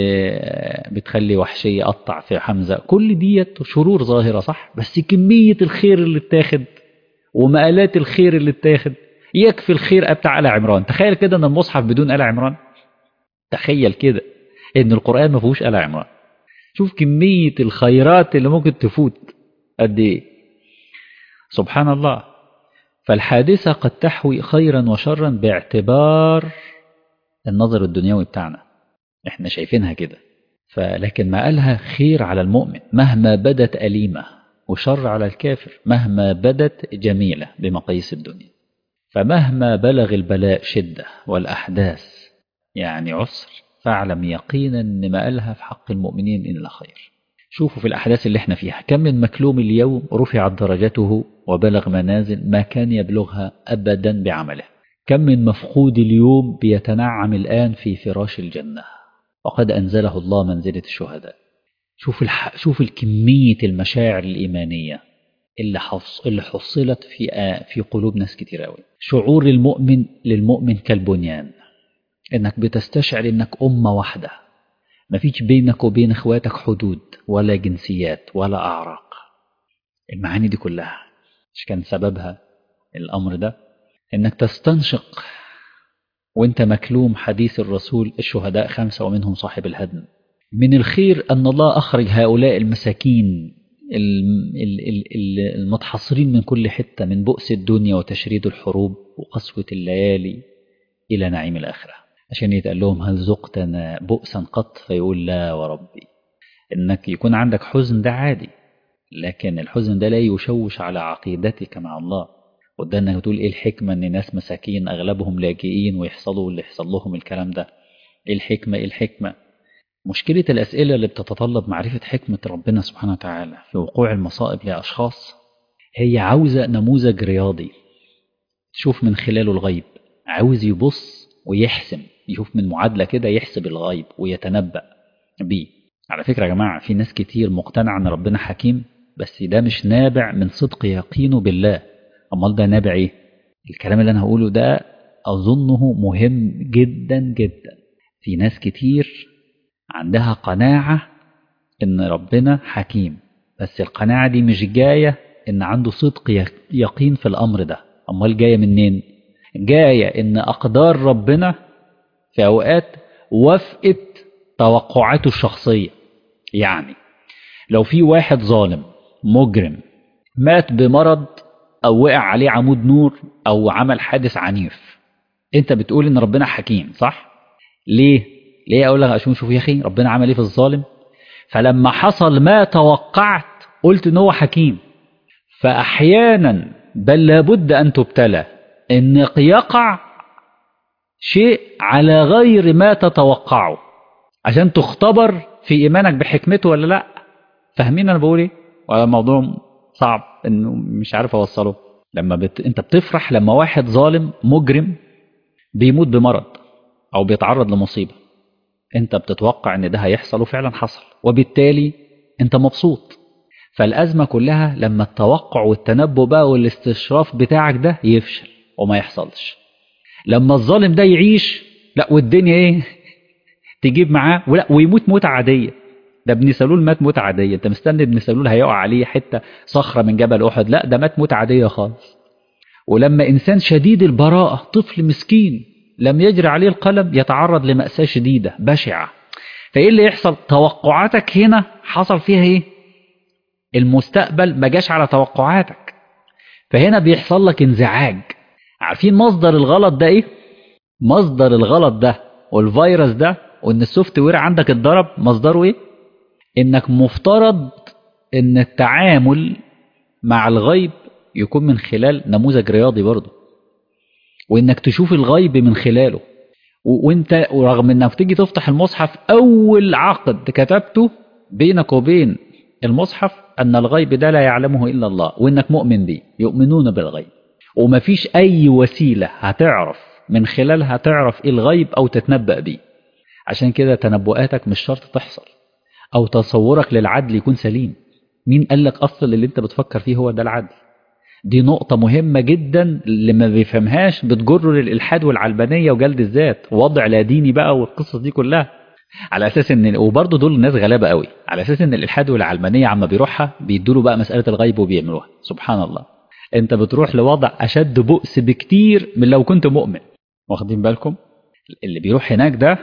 بتخلي وحشية يقطع في حمزة كل ديت شرور ظاهرة صح بس كمية الخير اللي اتاخد ومآلات الخير اللي اتاخد يكفي الخير بتاع آل عمران تخيل كده ان المصحف بدون آل عمران تخيل كده ان القرآن ما فيهوش آل عمران شوف كمية الخيرات اللي ممكن تفوت قد ايه سبحان الله فالحادثة قد تحوي خيرا وشرا باعتبار النظر الدنيوي بتاعنا احنا شايفينها كده فلكن ما قالها خير على المؤمن مهما بدت أليمة وشر على الكافر مهما بدت جميلة بمقاييس الدنيا فمهما بلغ البلاء شدة والأحداث يعني عسر فاعلم يقينا ان ما قالها في حق المؤمنين إلا خير شوفوا في الأحداث اللي احنا فيها كم من مكلوم اليوم رفعت درجته وبلغ منازل ما كان يبلغها أبدا بعمله كم من مفقود اليوم بيتنعم الآن في فراش الجنة وقد أنزله الله منزلة الشهداء شوف الح... شوف الكمية المشاعر الإيمانية اللي حص... اللي حصلت في آ... في قلوب ناس كتير قوي شعور المؤمن للمؤمن كالبنيان انك بتستشعر انك أمة واحدة مفيش بينك وبين اخواتك حدود ولا جنسيات ولا أعراق المعاني دي كلها مش كان سببها الأمر ده انك تستنشق وانت مكلوم حديث الرسول الشهداء خمسة ومنهم صاحب الهدم من الخير أن الله أخرج هؤلاء المساكين المتحصرين من كل حتة من بؤس الدنيا وتشريد الحروب وقسوة الليالي إلى نعيم الآخرة عشان يتقال لهم هل ذقتنا بؤسا قط فيقول لا وربي إنك يكون عندك حزن ده عادي لكن الحزن ده لا يشوش على عقيدتك مع الله وده انك تقول ايه الحكمة ان ناس مساكين اغلبهم لاجئين ويحصلوا اللي يحصل لهم الكلام ده ايه الحكمة ايه الحكمة مشكلة الأسئلة اللي بتتطلب معرفة حكمة ربنا سبحانه وتعالى في وقوع المصائب لأشخاص هي عاوزة نموذج رياضي تشوف من خلاله الغيب عاوز يبص ويحسم يشوف من معادلة كده يحسب الغيب ويتنبأ بيه على فكرة يا جماعة في ناس كتير مقتنعة أن ربنا حكيم بس ده مش نابع من صدق يقينه بالله أمال ده نابع إيه الكلام اللي أنا هقوله ده أظنه مهم جدا جدا في ناس كتير عندها قناعة إن ربنا حكيم بس القناعة دي مش جاية إن عنده صدق يقين في الأمر ده أمال جاية منين جاية إن أقدار ربنا في أوقات وفقت توقعاته الشخصية يعني لو في واحد ظالم مجرم مات بمرض أو وقع عليه عمود نور أو عمل حادث عنيف أنت بتقول إن ربنا حكيم صح؟ ليه؟ ليه أقول لك عشان شوف يا أخي ربنا عمل إيه في الظالم؟ فلما حصل ما توقعت قلت إن هو حكيم فأحيانا بل لابد أن تبتلى إن يقع شيء على غير ما تتوقعه عشان تختبر في إيمانك بحكمته ولا لأ فاهمين أنا بقول إيه؟ ولا الموضوع صعب إنه مش عارف أوصله لما بت... أنت بتفرح لما واحد ظالم مجرم بيموت بمرض أو بيتعرض لمصيبة أنت بتتوقع إن ده هيحصل وفعلا حصل وبالتالي أنت مبسوط فالأزمة كلها لما التوقع والتنبؤ بقى والاستشراف بتاعك ده يفشل وما يحصلش لما الظالم ده يعيش لا والدنيا ايه تجيب معاه ولا ويموت موتة عادية ده ابن سلول مات موتة عادية انت مستني ابن سلول هيقع عليه حتة صخرة من جبل أحد لا ده مات موتة عادية خالص ولما إنسان شديد البراءة طفل مسكين لم يجري عليه القلم يتعرض لمأساة شديدة بشعة فإيه اللي يحصل توقعاتك هنا حصل فيها إيه المستقبل ما جاش على توقعاتك فهنا بيحصل لك انزعاج عارفين مصدر الغلط ده ايه مصدر الغلط ده والفيروس ده وان السوفت وير عندك اتضرب مصدره ايه انك مفترض ان التعامل مع الغيب يكون من خلال نموذج رياضي برضه وانك تشوف الغيب من خلاله وانت ورغم انك تيجي تفتح المصحف اول عقد كتبته بينك وبين المصحف ان الغيب ده لا يعلمه الا الله وانك مؤمن بيه يؤمنون بالغيب ومفيش أي وسيلة هتعرف من خلالها تعرف إيه الغيب أو تتنبأ بيه عشان كده تنبؤاتك مش شرط تحصل أو تصورك للعدل يكون سليم مين قال لك أصل اللي أنت بتفكر فيه هو ده العدل دي نقطة مهمة جدا اللي ما بيفهمهاش بتجره للإلحاد والعلبانية وجلد الذات ووضع لا ديني بقى والقصص دي كلها على اساس ان وبرضه دول الناس غلابه قوي على اساس ان الالحاد والعلمانيه عما بيروحها بيدوا بقى مساله الغيب وبيعملوها سبحان الله انت بتروح لوضع اشد بؤس بكتير من لو كنت مؤمن واخدين بالكم اللي بيروح هناك ده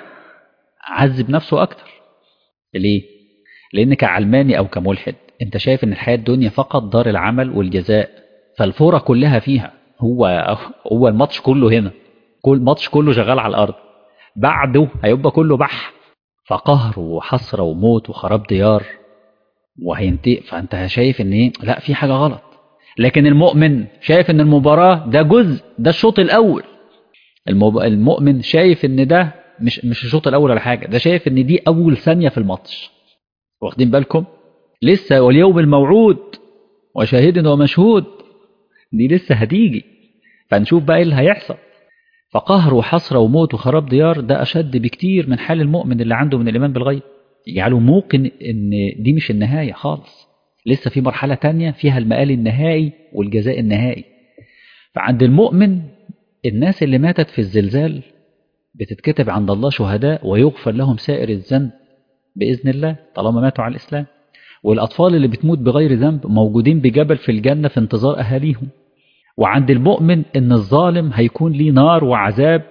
عذب نفسه اكتر ليه لان كعلماني او كملحد انت شايف ان الحياه الدنيا فقط دار العمل والجزاء فالفوره كلها فيها هو هو الماتش كله هنا كل ماتش كله شغال على الارض بعده هيبقى كله بح فقهر وحسره وموت وخراب ديار وهينتهي فانت شايف ان ايه لا في حاجه غلط لكن المؤمن شايف ان المباراة ده جزء ده الشوط الاول المب... المؤمن شايف ان ده مش مش الشوط الاول ولا حاجة ده شايف ان دي اول ثانية في الماتش واخدين بالكم لسه واليوم الموعود وشاهد ومشهود دي لسه هتيجي فنشوف بقى ايه اللي هيحصل فقهر وحسرة وموت وخراب ديار ده أشد بكتير من حال المؤمن اللي عنده من الإيمان بالغيب يجعله موقن إن دي مش النهاية خالص لسه في مرحلة تانية فيها المآل النهائي والجزاء النهائي فعند المؤمن الناس اللي ماتت في الزلزال بتتكتب عند الله شهداء ويغفر لهم سائر الذنب بإذن الله طالما ماتوا على الإسلام والأطفال اللي بتموت بغير ذنب موجودين بجبل في الجنة في انتظار أهاليهم وعند المؤمن إن الظالم هيكون ليه نار وعذاب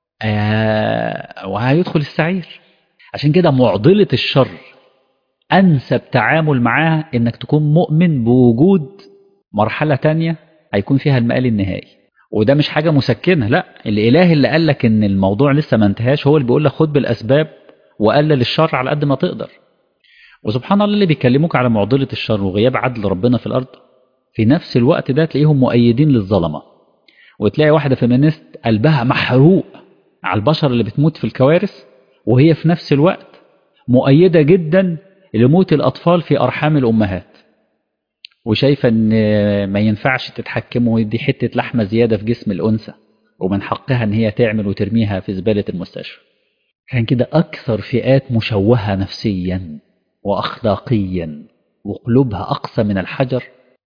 آه وهيدخل السعير عشان كده معضلة الشر أنسب تعامل معاها إنك تكون مؤمن بوجود مرحلة تانية هيكون فيها المآل النهائي وده مش حاجة مسكنة لا الإله اللي قال لك إن الموضوع لسه ما انتهاش هو اللي بيقول لك خد بالأسباب وقلل الشر على قد ما تقدر وسبحان الله اللي بيكلموك على معضلة الشر وغياب عدل ربنا في الأرض في نفس الوقت ده تلاقيهم مؤيدين للظلمة وتلاقي واحدة فيمينيست قلبها محروق على البشر اللي بتموت في الكوارث وهي في نفس الوقت مؤيدة جدا لموت الأطفال في أرحام الأمهات وشايفة إن ما ينفعش تتحكموا دي حتة لحمة زيادة في جسم الأنثى ومن حقها إن هي تعمل وترميها في زبالة المستشفى عشان كده أكثر فئات مشوهة نفسيا وأخلاقيا وقلوبها أقسى من الحجر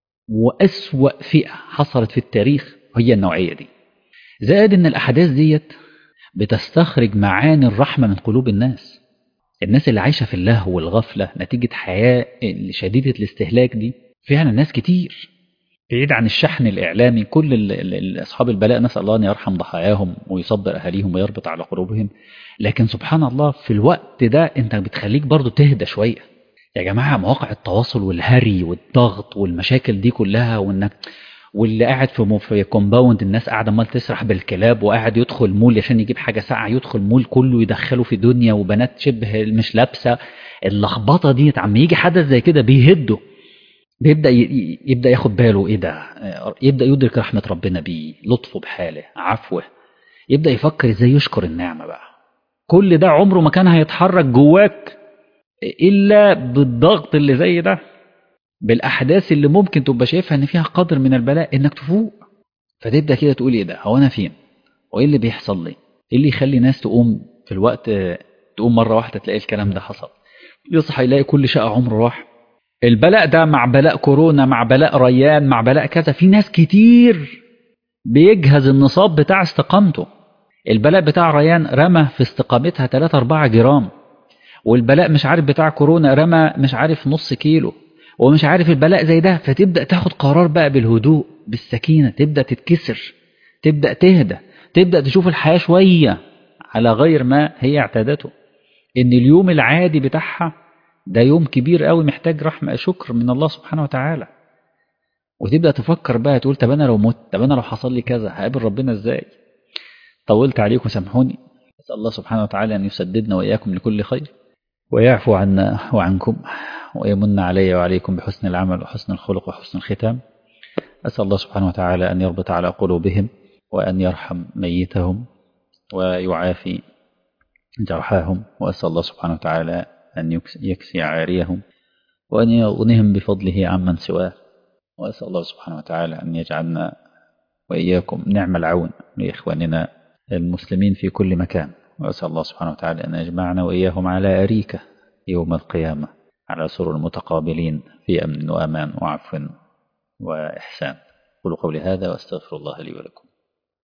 وأسوأ فئة حصلت في التاريخ هي النوعية دي زائد إن الأحداث ديت بتستخرج معاني الرحمة من قلوب الناس الناس اللي عايشة في اللهو والغفلة نتيجة حياة شديدة الاستهلاك دي فعلا ناس كتير بعيد عن الشحن الإعلامي كل ال- ال- ال- أصحاب البلاء نسأل الله أن يرحم ضحاياهم ويصبر أهاليهم ويربط على قلوبهم لكن سبحان الله في الوقت ده أنت بتخليك برضو تهدى شوية يا جماعة مواقع التواصل والهري والضغط والمشاكل دي كلها وإنك واللي قاعد في مو- في كومباوند الناس قاعده عمال تسرح بالكلاب وقاعد يدخل مول عشان يجيب حاجه ساعه يدخل مول كله يدخله في دنيا وبنات شبه مش لابسه اللخبطه دي عم يجي حدث زي كده بيهده بيبدا ي- ي- يبدا ياخد باله ايه ده يبدا يدرك رحمه ربنا بيه لطفه بحاله عفوه يبدا يفكر ازاي يشكر النعمه بقى كل ده عمره ما كان هيتحرك جواك الا بالضغط اللي زي ده بالاحداث اللي ممكن تبقى شايفها ان فيها قدر من البلاء انك تفوق فتبدا كده تقول ايه ده هو انا فين وايه اللي بيحصل لي ايه اللي يخلي ناس تقوم في الوقت تقوم مره واحده تلاقي الكلام ده حصل يصحى يلاقي كل شقه عمره راح البلاء ده مع بلاء كورونا مع بلاء ريان مع بلاء كذا في ناس كتير بيجهز النصاب بتاع استقامته البلاء بتاع ريان رمى في استقامتها 3 4 جرام والبلاء مش عارف بتاع كورونا رمى مش عارف نص كيلو ومش عارف البلاء زي ده فتبدأ تاخد قرار بقى بالهدوء بالسكينة تبدأ تتكسر تبدأ تهدى تبدأ تشوف الحياة شوية على غير ما هي اعتادته ان اليوم العادي بتاعها ده يوم كبير قوي محتاج رحمة شكر من الله سبحانه وتعالى وتبدأ تفكر بقى تقول طب انا لو مت طب انا لو حصل لي كذا هقابل ربنا ازاي طولت عليكم سامحوني أسأل الله سبحانه وتعالى أن يسددنا وإياكم لكل خير ويعفو عنا وعنكم ويمن علي وعليكم بحسن العمل وحسن الخلق وحسن الختام أسأل الله سبحانه وتعالى أن يربط على قلوبهم وأن يرحم ميتهم ويعافي جرحاهم وأسأل الله سبحانه وتعالى أن يكسي عاريهم وأن يغنهم بفضله عمن سواه وأسأل الله سبحانه وتعالى أن يجعلنا وإياكم نعم العون لإخواننا المسلمين في كل مكان وأسأل الله سبحانه وتعالى أن يجمعنا وإياهم على أريكة يوم القيامة على سرر المتقابلين في أمن وأمان وعفو وإحسان قولوا قولي هذا وأستغفر الله لي ولكم